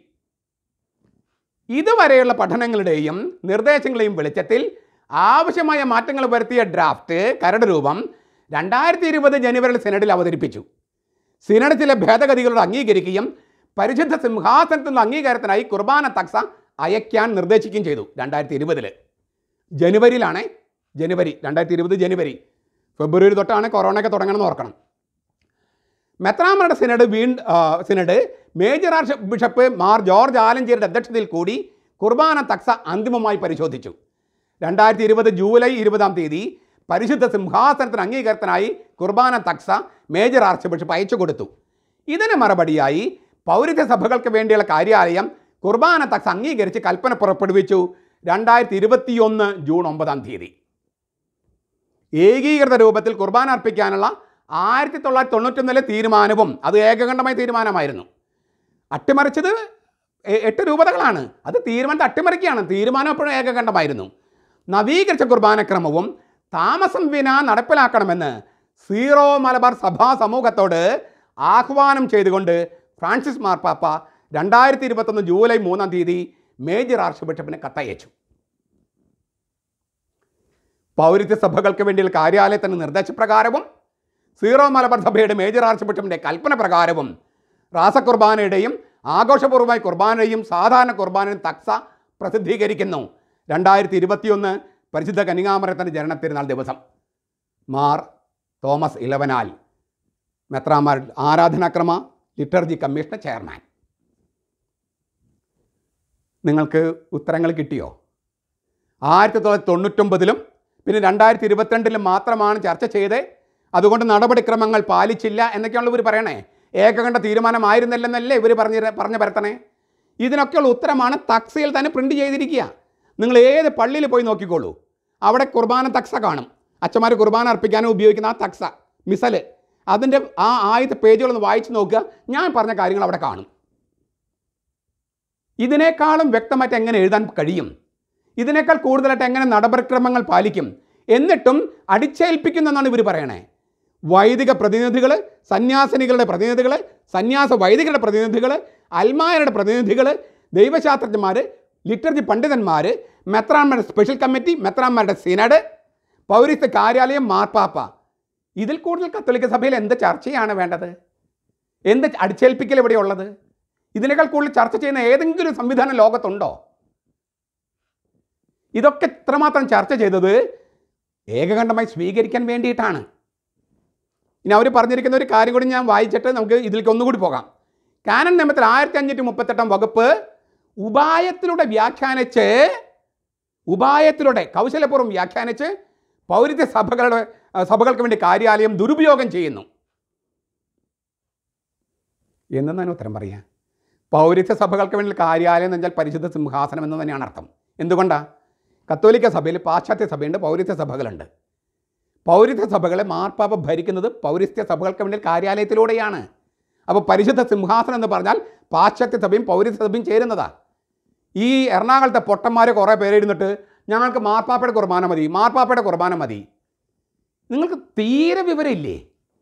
ഇതുവരെയുള്ള പഠനങ്ങളുടെയും നിർദ്ദേശങ്ങളെയും വെളിച്ചത്തിൽ ആവശ്യമായ മാറ്റങ്ങൾ വരുത്തിയ ഡ്രാഫ്റ്റ് കരട് രൂപം രണ്ടായിരത്തി ഇരുപത് ജനുവരിയിൽ സിനഡിൽ അവതരിപ്പിച്ചു സിനഡ് ചില ഭേദഗതികളോട് അംഗീകരിക്കുകയും പരിശുദ്ധ സിംഹാസനത്തിൽ നിന്ന് അംഗീകാരത്തിനായി കുർബാന തക്സ അയക്കാൻ നിർദ്ദേശിക്കുകയും ചെയ്തു രണ്ടായിരത്തി ഇരുപതിൽ ജനുവരിയിലാണ് ജനുവരി രണ്ടായിരത്തി ഇരുപത് ജനുവരി ഫെബ്രുവരി തൊട്ടാണ് കൊറോണയൊക്കെ തുടങ്ങണമെന്ന് ഓർക്കണം മെത്രാമരുടെ സിനഡ് വീണ്ട് ആ, synod major archbishop Mar George ആലഞ്ചേരിയുടെ അധ്യക്ഷതയിൽ കൂടി കുർബാന തക്സ അന്തിമമായി പരിശോധിച്ചു രണ്ടായിരത്തി ഇരുപത് ജൂലൈ ഇരുപതാം തീയതി പരിശുദ്ധ സിംഹാസനത്തിന് അംഗീകാരത്തിനായി കുർബാന തക്സ മേജർ ആർച്ച് ബിഷപ്പ് അയച്ചു കൊടുത്തു ഇതിന് മറുപടിയായി പൗരത്യ സഭകൾക്ക് വേണ്ടിയുള്ള കാര്യാലയം കുർബാന തക്സ അംഗീകരിച്ച് കൽപ്പന പുറപ്പെടുവിച്ചു രണ്ടായിരത്തി ഇരുപത്തിയൊന്ന് ജൂൺ ഒമ്പതാം തീയതി ഏകീകൃത രൂപത്തിൽ കുർബാന അർപ്പിക്കാനുള്ള ആയിരത്തി തൊള്ളായിരത്തി തൊണ്ണൂറ്റൊന്നിലെ തീരുമാനവും അത് ഏകകണ്ഠമായ തീരുമാനമായിരുന്നു അട്ടിമറിച്ചത് എ- എട്ട് രൂപതകളാണ് അത് തീരുമാനത്തെ അട്ടിമറിക്കുകയാണ് തീരുമാനം എപ്പോഴും ഏകകണ്ഠമായിരുന്നു നവീകരിച്ച കുർബാനക്രമവും താമസം വിന നടപ്പിലാക്കണമെന്ന് സീറോ മലബാർ സഭാ സമൂഹത്തോട് ആഹ്വാനം ചെയ്തുകൊണ്ട് ഫ്രാൻസിസ് മാർപ്പാപ്പ രണ്ടായിരത്തി ഇരുപത്തൊന്ന് ജൂലൈ മൂന്നാം തീയതി മേജർ ആർച്ച് ബിഷപ്പിന് കത്തയച്ചു പൗരത്യ സഭകൾക്ക് വേണ്ടിയുള്ള കാര്യാലയത്തിൻ്റെ നിർദ്ദേശപ്രകാരവും സീറോ മലബാർ സഭയുടെ മേജർ ആർച്ച് ബിഷപ്പിൻ്റെ കൽപ്പന പ്രകാരവും റാസകുർബാനയുടെയും ആഘോഷപൂർവമായ കുർബാനയും സാധാരണ കുർബാനയും തക്സ പ്രസിദ്ധീകരിക്കുന്നു രണ്ടായിരത്തി ഇരുപത്തിയൊന്ന് പരിശുദ്ധ കനികാമരത്തിൻ്റെ ജനന തിരുനാൾ ദിവസം മാർ തോമസ് ഇലവനാൽ മെത്രാമാർ ആരാധനാക്രമ ലിറ്റർജി കമ്മീഷൻ ചെയർമാൻ നിങ്ങൾക്ക് ഉത്തരങ്ങൾ കിട്ടിയോ ആയിരത്തി തൊള്ളായിരത്തി തൊണ്ണൂറ്റൊമ്പതിലും പിന്നെ രണ്ടായിരത്തി ഇരുപത്തിരണ്ടിലും മാത്രമാണ് ചർച്ച ചെയ്ത് അതുകൊണ്ട് നടപടിക്രമങ്ങൾ പാലിച്ചില്ല എന്നൊക്കെയാണല്ലോ ഇവർ പറയണേ ഏകകണ്ഠ തീരുമാനമായിരുന്നില്ലെന്നല്ലേ ഇവർ പറഞ്ഞ് പറഞ്ഞു പരത്തണേ ഇതിനൊക്കെയുള്ള ഉത്തരമാണ് തക്സയിൽ തന്നെ പ്രിൻ്റ് ചെയ്തിരിക്കുക നിങ്ങൾ ഏത് പള്ളിയിൽ പോയി നോക്കിക്കോളൂ അവിടെ കുർബാന തക്സ കാണും അച്ഛന്മാർ കുർബാന അർപ്പിക്കാനും ഉപയോഗിക്കുന്ന ആ തക്സ മിസല് അതിൻ്റെ ആ ആദ്യത്തെ പേജുകളൊന്ന് വായിച്ച് നോക്കുക ഞാൻ പറഞ്ഞ കാര്യങ്ങൾ അവിടെ കാണും ഇതിനേക്കാളും വ്യക്തമായിട്ട് എങ്ങനെ എഴുതാൻ കഴിയും ഇതിനേക്കാൾ കൂടുതലായിട്ട് എങ്ങനെ നടപടിക്രമങ്ങൾ പാലിക്കും എന്നിട്ടും അടിച്ചേൽപ്പിക്കുന്നെന്നാണ് ഇവർ പറയണേ വൈദിക പ്രതിനിധികൾ സന്യാസിനികളുടെ പ്രതിനിധികൾ സന്യാസ വൈദികരുടെ പ്രതിനിധികൾ അൽമായരുടെ പ്രതിനിധികൾ ദൈവശാസ്ത്രജ്ഞന്മാർ ലിറ്റർജി പണ്ഡിതന്മാർ മെത്രാന്മാരുടെ സ്പെഷ്യൽ കമ്മിറ്റി മെത്രാന്മാരുടെ സിനഡ് പൗരസ്ത്യ കാര്യാലയം മാർപ്പാപ്പ ഇതിൽ കൂടുതൽ കത്തോലിക്ക സഭയിൽ എന്ത് ചർച്ചയാണ് വേണ്ടത് എന്ത് അടിച്ചേൽപ്പിക്കൽ ഇവിടെ ഉള്ളത് ഇതിനേക്കാൾ കൂടുതൽ ചർച്ച ചെയ്യുന്ന ഏതെങ്കിലും സംവിധാനം ലോകത്തുണ്ടോ ഇതൊക്കെ ഇത്രമാത്രം ചർച്ച ചെയ്തത് ഏകകണ്ഠമായി സ്വീകരിക്കാൻ വേണ്ടിയിട്ടാണ് ഇനി അവർ പറഞ്ഞിരിക്കുന്ന ഒരു കാര്യം കൂടി ഞാൻ വായിച്ചിട്ട് നമുക്ക് ഇതിലേക്ക് ഒന്നുകൂടി പോകാം കാനൻ നിയമത്തിൽ ആയിരത്തി അഞ്ഞൂറ്റി മുപ്പത്തെട്ടാം വകുപ്പ് ഉപായത്തിലൂടെ വ്യാഖ്യാനിച്ച് ഉപായത്തിലൂടെ കൗശലപൂർവ്വം വ്യാഖ്യാനിച്ച് പൗരത്യ സഭകളുടെ ആ, സഭകൾക്ക് വേണ്ടി കാര്യാലയം ദുരുപയോഗം ചെയ്യുന്നു എന്നെന്നാണ് ഉത്തരം പറയുക പൗരത്യ സഭകൾക്ക് വേണ്ടി കാര്യാലയം എന്ന് വെച്ചാൽ പരിശുദ്ധ സിംഹാസനം എന്ന് തന്നെയാണ് അർത്ഥം എന്തുകൊണ്ടാണ് കത്തോലിക്ക സഭയിൽ പാശ്ചാത്യ സഭയുണ്ട് പൗരത്യ സഭകളുണ്ട് പൗരത്യ സഭകളെ മാർപ്പാപ്പ ഭരിക്കുന്നത് പൗരസ്ത്യ സഭകൾക്ക് വേണ്ടി കാര്യാലയത്തിലൂടെയാണ് അപ്പോൾ പരിശുദ്ധ സിംഹാസനം എന്ന് പറഞ്ഞാൽ പാശ്ചാത്യ സഭയും പൗരസ്ത്യ സഭയും ചേരുന്നതാ ഈ എറണാകുളത്തെ പൊട്ടന്മാരെ കുറേ പേരെഴുന്നിട്ട് ഞങ്ങൾക്ക് മാർപ്പാപ്പയുടെ കുർബാന മതി മാർപ്പാപ്പയുടെ കുർബാന മതി നിങ്ങൾക്ക് തീരെ വിവരമില്ലേ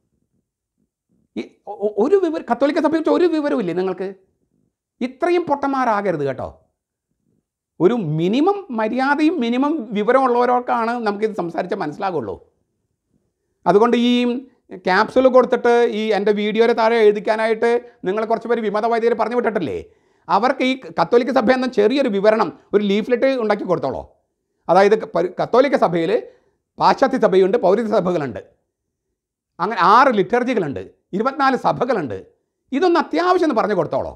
ഈ ഒ- ഒ- ഒരു വിവരം കത്തോലിക്ക സഭയെക്കുറിച്ച് ഒരു വിവരമില്ലേ നിങ്ങൾക്ക് ഇത്രയും പൊട്ടന്മാരാകരുത് കേട്ടോ ഒരു മിനിമം മര്യാദയും മിനിമം വിവരമുള്ളവരൊക്കെയാണ് നമുക്കിത് സംസാരിച്ചാൽ മനസ്സിലാകുള്ളൂ അതുകൊണ്ട് ഈ ക്യാപ്സുൾ കൊടുത്തിട്ട് ഈ എൻ്റെ വീഡിയോയുടെ താഴെ എഴുതിക്കാനായിട്ട് നിങ്ങൾ കുറച്ച് പേര് വിമത വൈദ്യർ പറഞ്ഞു വിട്ടിട്ടില്ലേ അവർക്ക് ഈ കത്തോലിക്ക സഭ എന്ന ചെറിയൊരു വിവരണം ഒരു ലീഫ്ലെറ്റ് ഉണ്ടാക്കി കൊടുത്തോളൂ അതായത് പരി- കത്തോലിക്ക സഭയിൽ പാശ്ചാത്യ സഭയുണ്ട് പൗരത്യ സഭകളുണ്ട് അങ്ങനെ ആറ് ലിറ്റർജികളുണ്ട് ഇരുപത്തിനാല് സഭകളുണ്ട് ഇതൊന്ന് അത്യാവശ്യം ഒന്ന് പറഞ്ഞു കൊടുത്തോളൂ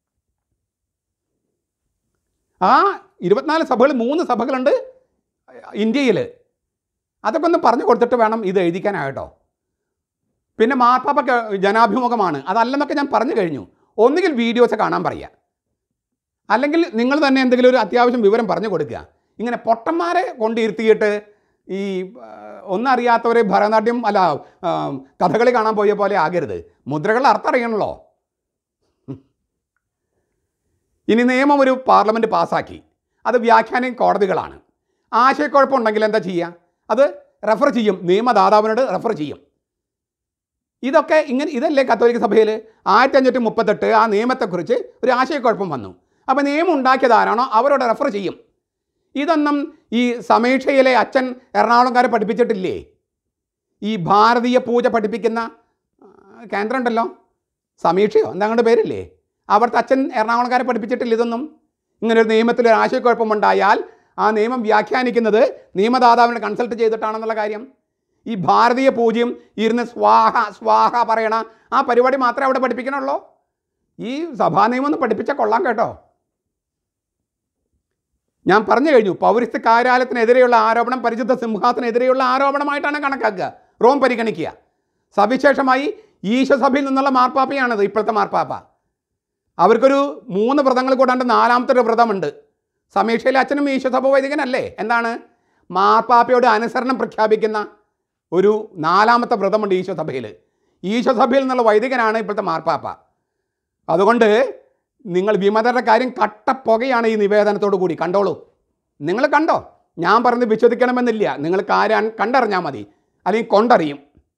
ആ ഇരുപത്തിനാല് സഭകൾ മൂന്ന് സഭകളുണ്ട് ഇന്ത്യയിൽ അതൊക്കെ ഒന്ന് പറഞ്ഞു കൊടുത്തിട്ട് വേണം ഇത് എഴുതിക്കാനായിട്ടോ പിന്നെ മാർപ്പാപ്പ ജനാഭിമുഖമാണ് അതല്ലെന്നൊക്കെ ഞാൻ പറഞ്ഞു കഴിഞ്ഞു ഒന്നുകിൽ വീഡിയോസ് കാണാൻ പറയുക അല്ലെങ്കിൽ നിങ്ങൾ തന്നെ എന്തെങ്കിലും ഒരു അത്യാവശ്യം വിവരം പറഞ്ഞു കൊടുക്കുക ഇങ്ങനെ പൊട്ടന്മാരെ കൊണ്ടിരുത്തിയിട്ട് ഈ ആ, ഒന്നറിയാത്തവരെ ഭരതനാട്യം അല്ല ആ, കഥകളി കാണാൻ പോയ പോലെ ആകരുത് മുദ്രകളുടെ അർത്ഥം അറിയണല്ലോ ഇനി നിയമം ഒരു പാർലമെൻറ്റ് പാസ്സാക്കി അത് വ്യാഖ്യാനം കോടതികളാണ് ആശയക്കുഴപ്പമുണ്ടെങ്കിൽ എന്താ ചെയ്യുക അത് റെഫർ ചെയ്യും നിയമദാതാവിനോട് റെഫർ ചെയ്യും ഇതൊക്കെ ഇങ്ങനെ ഇതല്ലേ കത്തോലിക്ക സഭയിൽ ആയിരത്തി അഞ്ഞൂറ്റി മുപ്പത്തെട്ട് ആ നിയമത്തെക്കുറിച്ച് ഒരു ആശയക്കുഴപ്പം വന്നു അപ്പോൾ നിയമം ഉണ്ടാക്കിയത് ആരാണോ അവരോട് റെഫർ ചെയ്യും ഇതൊന്നും ഈ സമീക്ഷയിലെ അച്ഛൻ എറണാകുളംകാരെ പഠിപ്പിച്ചിട്ടില്ലേ ഈ ഭാരതീയ പൂജ പഠിപ്പിക്കുന്ന ആ, കേന്ദ്രം ഉണ്ടല്ലോ സമീക്ഷയോ എന്താ അങ്ങോട്ട് പേരില്ലേ അവിടുത്തെ അച്ഛൻ എറണാകുളംകാരെ പഠിപ്പിച്ചിട്ടില്ല ഇതൊന്നും ഇങ്ങനെ ഒരു നിയമത്തിൽ ഒരു ആശയക്കുഴപ്പമുണ്ടായാൽ ആ നിയമം വ്യാഖ്യാനിക്കുന്നത് നിയമദാതാവിനെ കൺസൾട്ട് ചെയ്തിട്ടാണെന്നുള്ള കാര്യം ഈ ഭാരതീയ പൂജ്യം ഇരുന്ന് സ്വാഹ സ്വാഹ പറയണ ആ പരിപാടി മാത്രമേ അവിടെ പഠിപ്പിക്കണുള്ളൂ ഈ സഭാ നിയമം ഒന്ന് പഠിപ്പിച്ചാൽ കൊള്ളാം കേട്ടോ ഞാൻ പറഞ്ഞു കഴിഞ്ഞു പൗരസ്ത്യ കാര്യാലയത്തിനെതിരെയുള്ള ആരോപണം പരിശുദ്ധ സിംഹാസനെതിരെയുള്ള ആരോപണമായിട്ടാണ് കണക്കാക്കുക റോം പരിഗണിക്കുക സവിശേഷമായി ഈശോസഭയിൽ നിന്നുള്ള മാർപ്പാപ്പയാണത് ഇപ്പോഴത്തെ മാർപ്പാപ്പ അവർക്കൊരു മൂന്ന് വ്രതങ്ങൾ കൂടാണ്ട് നാലാമത്തെ ഒരു വ്രതമുണ്ട് സമീക്ഷയിലെ അച്ഛനും ഈശോസഭ വൈദികനല്ലേ എന്താണ് മാർപ്പാപ്പയോട് അനുസരണം പ്രഖ്യാപിക്കുന്ന ഒരു നാലാമത്തെ വ്രതമുണ്ട് ഈശോസഭയിൽ ഈശോസഭയിൽ നിന്നുള്ള വൈദികനാണ് ഇപ്പോഴത്തെ മാർപ്പാപ്പ അതുകൊണ്ട് നിങ്ങൾ വിമതരുടെ കാര്യം കട്ടപ്പുകയാണ് ഈ നിവേദനത്തോടു കൂടി കണ്ടോളൂ നിങ്ങൾ കണ്ടോ ഞാൻ പറഞ്ഞ് വിശ്വസിക്കണമെന്നില്ല നിങ്ങൾ കാര്യം കണ്ടറിഞ്ഞാൽ മതി അല്ലെങ്കിൽ കൊണ്ടറിയും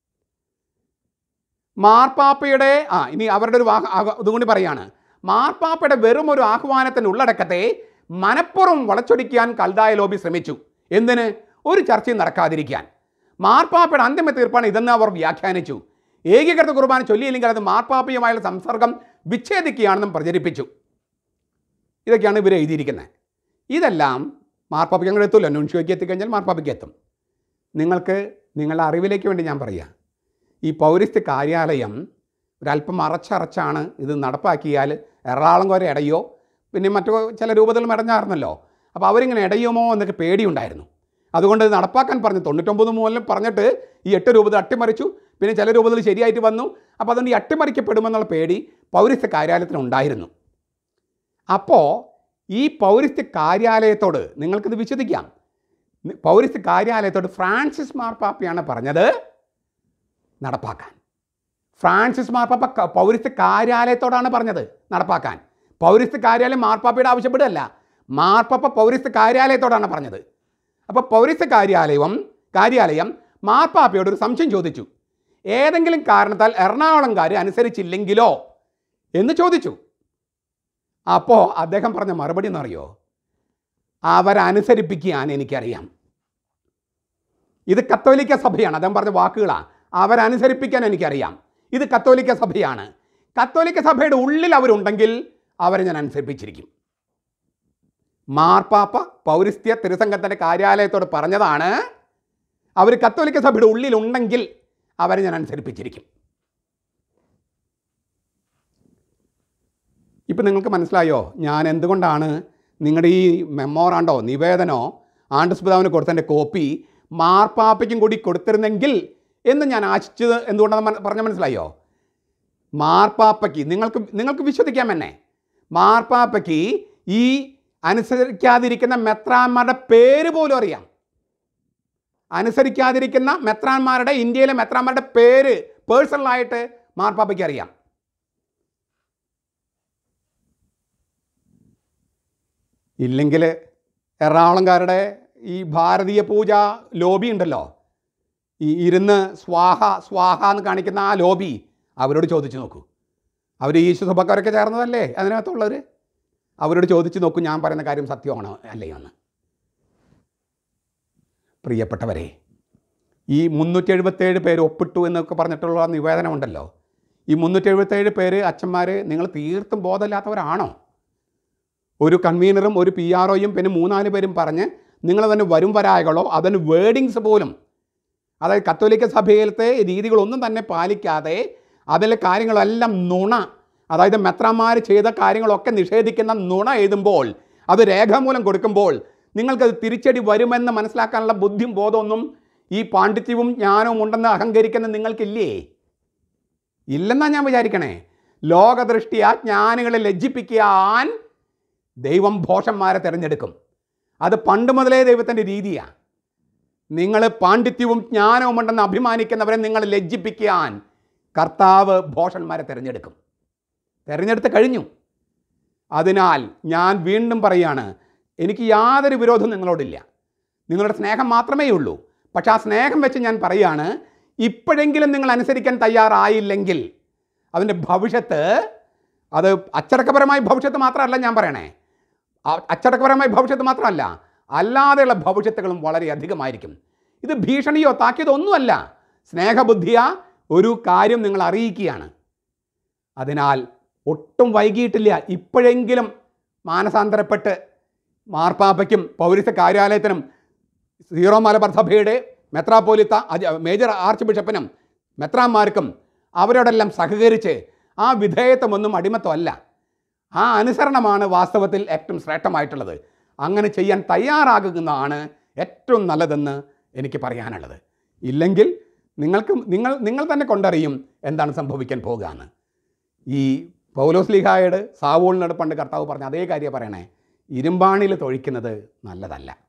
മാർപ്പാപ്പയുടെ ആ ഇനി അവരുടെ ഒരു വാഹ ആഹ്വ- ഇതുകൊണ്ട് പറയാണ് മാർപ്പാപ്പയുടെ വെറും ഒരു ആഹ്വാനത്തിൻ്റെ ഉള്ളടക്കത്തെ മനപ്പുറം വളച്ചൊടിക്കാൻ കൽതായ ലോബി ശ്രമിച്ചു എന്തിന് ഒരു ചർച്ചയും നടക്കാതിരിക്കാൻ മാർപ്പാപ്പയുടെ അന്തിമ തീർപ്പാണ് ഇതെന്ന് അവർ വ്യാഖ്യാനിച്ചു ഏകീകൃത കുർബാന ചൊല്ലിയില്ലെങ്കിൽ അത് മാർപ്പാപ്പയുമായുള്ള സംസർഗം വിച്ഛേദിക്കുകയാണെന്നും പ്രചരിപ്പിച്ചു ഇതൊക്കെയാണ് ഇവർ എഴുതിയിരിക്കുന്നത് ഇതെല്ലാം മാർപ്പാപ്പയ്ക്ക് അങ്ങോട്ട് എത്തുമല്ലോ നുൻഷിയോയ്ക്ക് എത്തിക്കഴിഞ്ഞാൽ മാർപ്പാപ്പയ്ക്ക് എത്തും നിങ്ങൾക്ക് നിങ്ങളുടെ അറിവിലേക്ക് വേണ്ടി ഞാൻ പറയാം ഈ പൗരസ്ത്യ കാര്യാലയം ഒരല്പം അറച്ചറച്ചാണ് ഇത് നടപ്പാക്കിയാൽ എറണാകുളം വരെ ഇടയോ പിന്നെ മറ്റു ചില രൂപത്തിലും ഇടഞ്ഞായിരുന്നല്ലോ അപ്പോൾ അവരിങ്ങനെ ഇടയുമോ എന്നൊക്കെ പേടിയുണ്ടായിരുന്നു അതുകൊണ്ട് ഇത് നടപ്പാക്കാൻ പറഞ്ഞു തൊണ്ണൂറ്റൊമ്പത് മൂലം പറഞ്ഞിട്ട് ഈ എട്ട് രൂപത്തിൽ അട്ടിമറിച്ചു പിന്നെ ചില രൂപത്തിൽ ശരിയായിട്ട് വന്നു അപ്പോൾ അതുകൊണ്ട് ഈ അട്ടിമറിക്കപ്പെടുമെന്നുള്ള പേടി പൗരസ്ത്യ കാര്യാലയത്തിന് ഉണ്ടായിരുന്നു അപ്പോൾ ഈ പൗരസ്ത്യ കാര്യാലയത്തോട് നിങ്ങൾക്കിത് വിശ്വസിക്കാം നി- പൗരസ്ത്യ കാര്യാലയത്തോട് ഫ്രാൻസിസ് മാർപ്പാപ്പയാണ് പറഞ്ഞത് നടപ്പാക്കാൻ ഫ്രാൻസിസ് മാർപ്പാപ്പ ക- പൗരസ്ത്യ കാര്യാലയത്തോടാണ് പറഞ്ഞത് നടപ്പാക്കാൻ പൗരസ്ത്യ കാര്യാലയം മാർപ്പാപ്പയുടെ ആവശ്യപ്പെടുകയല്ല മാർപ്പാപ്പ പൗരസ്ത്യ കാര്യാലയത്തോടാണ് പറഞ്ഞത് അപ്പോൾ പൗരസ്ത്യ കാര്യാലയം കാര്യാലയം മാർപ്പാപ്പയോട് ഒരു സംശയം ചോദിച്ചു ഏതെങ്കിലും കാരണത്താൽ എറണാകുളംകാർ അനുസരിച്ചില്ലെങ്കിലോ എന്ന് ചോദിച്ചു അപ്പോൾ അദ്ദേഹം പറഞ്ഞ മറുപടി എന്നറിയോ അവരനുസരിപ്പിക്കാൻ എനിക്കറിയാം ഇത് കത്തോലിക്ക സഭയാണ് അദ്ദേഹം പറഞ്ഞ വാക്കുകളാണ് അവരനുസരിപ്പിക്കാൻ എനിക്കറിയാം ഇത് കത്തോലിക്ക സഭയാണ് കത്തോലിക്ക സഭയുടെ ഉള്ളിൽ അവരുണ്ടെങ്കിൽ അവരെ ഞാൻ അനുസരിപ്പിച്ചിരിക്കും മാർപ്പാപ്പ പൗരസ്ത്യ തിരുസംഘത്തിൻ്റെ കാര്യാലയത്തോട് പറഞ്ഞതാണ് അവർ കത്തോലിക്ക സഭയുടെ ഉള്ളിലുണ്ടെങ്കിൽ അവരെ ഞാൻ അനുസരിപ്പിച്ചിരിക്കും ഇപ്പം നിങ്ങൾക്ക് മനസ്സിലായോ ഞാൻ എന്തുകൊണ്ടാണ് നിങ്ങളുടെ ഈ മെമ്മോറാണ്ടോ നിവേദനോ ആണ്ടുസ്പിതാവിന് കൊടുത്തതിൻ്റെ കോപ്പി മാർപ്പാപ്പയ്ക്കും കൂടി കൊടുത്തിരുന്നെങ്കിൽ എന്ന് ഞാൻ ആശിച്ചത് എന്തുകൊണ്ടാണെന്ന് മന- പറഞ്ഞ മനസ്സിലായോ മാർപ്പാപ്പയ്ക്ക് നിങ്ങൾക്ക് നിങ്ങൾക്ക് വിശ്വസിക്കാം എന്നെ മാർപ്പാപ്പയ്ക്ക് ഈ അനുസരിക്കാതിരിക്കുന്ന മെത്രാന്മാരുടെ പേര് പോലും അറിയാം അനുസരിക്കാതിരിക്കുന്ന മെത്രാന്മാരുടെ ഇന്ത്യയിലെ മെത്രാന്മാരുടെ പേര് പേഴ്സണലായിട്ട് മാർപ്പാപ്പയ്ക്ക് അറിയാം ഇല്ലെങ്കിൽ എറണാകുളംകാരുടെ ഈ ഭാരതീയ പൂജ ലോബി ഉണ്ടല്ലോ ഈ ഇരുന്ന് സ്വാഹ സ്വാഹ എന്ന് കാണിക്കുന്ന ആ ലോബി അവരോട് ചോദിച്ചു നോക്കൂ അവർ ഈ സഭക്കാരൊക്കെ ചേർന്നതല്ലേ അതിനകത്തുള്ളവർ അവരോട് ചോദിച്ചു നോക്കൂ ഞാൻ പറയുന്ന കാര്യം സത്യമാണോ അല്ലേ എന്ന് പ്രിയപ്പെട്ടവരെ ഈ മുന്നൂറ്റി എഴുപത്തേഴ് പേര് ഒപ്പിട്ടു എന്നൊക്കെ പറഞ്ഞിട്ടുള്ള നിവേദനമുണ്ടല്ലോ ഈ മുന്നൂറ്റി എഴുപത്തേഴ് പേര് അച്ഛന്മാർ നിങ്ങൾ തീർത്തും ബോധമില്ലാത്തവരാണോ ഒരു കൺവീനറും ഒരു പി ആർ ഒയും പിന്നെ മൂന്നാല് പേരും പറഞ്ഞ് നിങ്ങൾ തന്നെ വരും വരായകളോ അതിന് വേർഡിങ്സ് പോലും അതായത് കത്തോലിക്ക സഭയിലത്തെ രീതികളൊന്നും തന്നെ പാലിക്കാതെ അതിലെ കാര്യങ്ങളെല്ലാം നുണ അതായത് മെത്രാന്മാർ ചെയ്ത കാര്യങ്ങളൊക്കെ നിഷേധിക്കുന്ന നുണ എഴുതുമ്പോൾ അത് രേഖാമൂലം കൊടുക്കുമ്പോൾ നിങ്ങൾക്കത് തിരിച്ചടി വരുമെന്ന് മനസ്സിലാക്കാനുള്ള ബുദ്ധിയും ബോധമൊന്നും ഈ പാണ്ഡിത്യവും ജ്ഞാനവും ഉണ്ടെന്ന് അഹങ്കരിക്കുന്ന നിങ്ങൾക്കില്ലേ ഇല്ലെന്നാണ് ഞാൻ വിചാരിക്കണേ ലോകദൃഷ്ടിയ ജ്ഞാനികളെ ലജ്ജിപ്പിക്കാൻ ദൈവം ഭോഷന്മാരെ തിരഞ്ഞെടുക്കും അത് പണ്ട് മുതലേ ദൈവത്തിൻ്റെ രീതിയാണ് നിങ്ങൾ പാണ്ഡിത്യവും ജ്ഞാനവും ഉണ്ടെന്ന് അഭിമാനിക്കുന്നവരെ നിങ്ങൾ ലജ്ജിപ്പിക്കാൻ കർത്താവ് ഭോഷന്മാരെ തിരഞ്ഞെടുക്കും തിരഞ്ഞെടുത്ത് കഴിഞ്ഞു അതിനാൽ ഞാൻ വീണ്ടും പറയുകയാണ് എനിക്ക് യാതൊരു വിരോധവും നിങ്ങളോടില്ല നിങ്ങളുടെ സ്നേഹം മാത്രമേ ഉള്ളൂ പക്ഷെ ആ സ്നേഹം വെച്ച് ഞാൻ പറയുകയാണ് ഇപ്പോഴെങ്കിലും നിങ്ങൾ അനുസരിക്കാൻ തയ്യാറായില്ലെങ്കിൽ അതിൻ്റെ ഭവിഷ്യത്ത് അത് അച്ചടക്കപരമായ ഭവിഷ്യത്ത് മാത്രമല്ല ഞാൻ പറയണേ ആ- അച്ചടക്കപരമായ ഭവിഷ്യത്ത് മാത്രമല്ല അല്ലാതെയുള്ള ഭവിഷ്യത്തുകളും വളരെ അധികമായിരിക്കും ഇത് ഭീഷണിയോ താക്കിയതോ ഒന്നുമല്ല സ്നേഹബുദ്ധിയ ഒരു കാര്യം നിങ്ങൾ അറിയിക്കുകയാണ് അതിനാൽ ഒട്ടും വൈകിയിട്ടില്ല ഇപ്പോഴെങ്കിലും മാനസാന്തരപ്പെട്ട് മാർപ്പാപ്പയ്ക്കും പൗരസ്ത്യ കാര്യാലയത്തിനും സീറോ മലബാർ സഭയുടെ മെത്രാപ്പോലിത്ത അജ- മേജർ ആർച്ച് ബിഷപ്പിനും മെത്രാന്മാർക്കും അവരോടെല്ലാം സഹകരിച്ച് ആ വിധേയത്വമൊന്നും അടിമത്വമല്ല ആ അനുസരണമാണ് വാസ്തവത്തിൽ ഏറ്റവും ശ്രേഷ്ഠമായിട്ടുള്ളത് അങ്ങനെ ചെയ്യാൻ തയ്യാറാകുന്നതാണ് ഏറ്റവും നല്ലതെന്ന് എനിക്ക് പറയാനുള്ളത് ഇല്ലെങ്കിൽ നിങ്ങൾക്ക് നിങ്ങൾ നിങ്ങൾ തന്നെ കൊണ്ടറിയും എന്താണ് സംഭവിക്കാൻ പോകുക എന്ന് ഈ പൗലോസ് ലിഹായോട് സാവൂളിനോട് പണ്ട് കർത്താവ് പറഞ്ഞ അതേ കാര്യം പറയണേ ഇരുമ്പാണിയിൽ തൊഴിക്കുന്നത് നല്ലതല്ല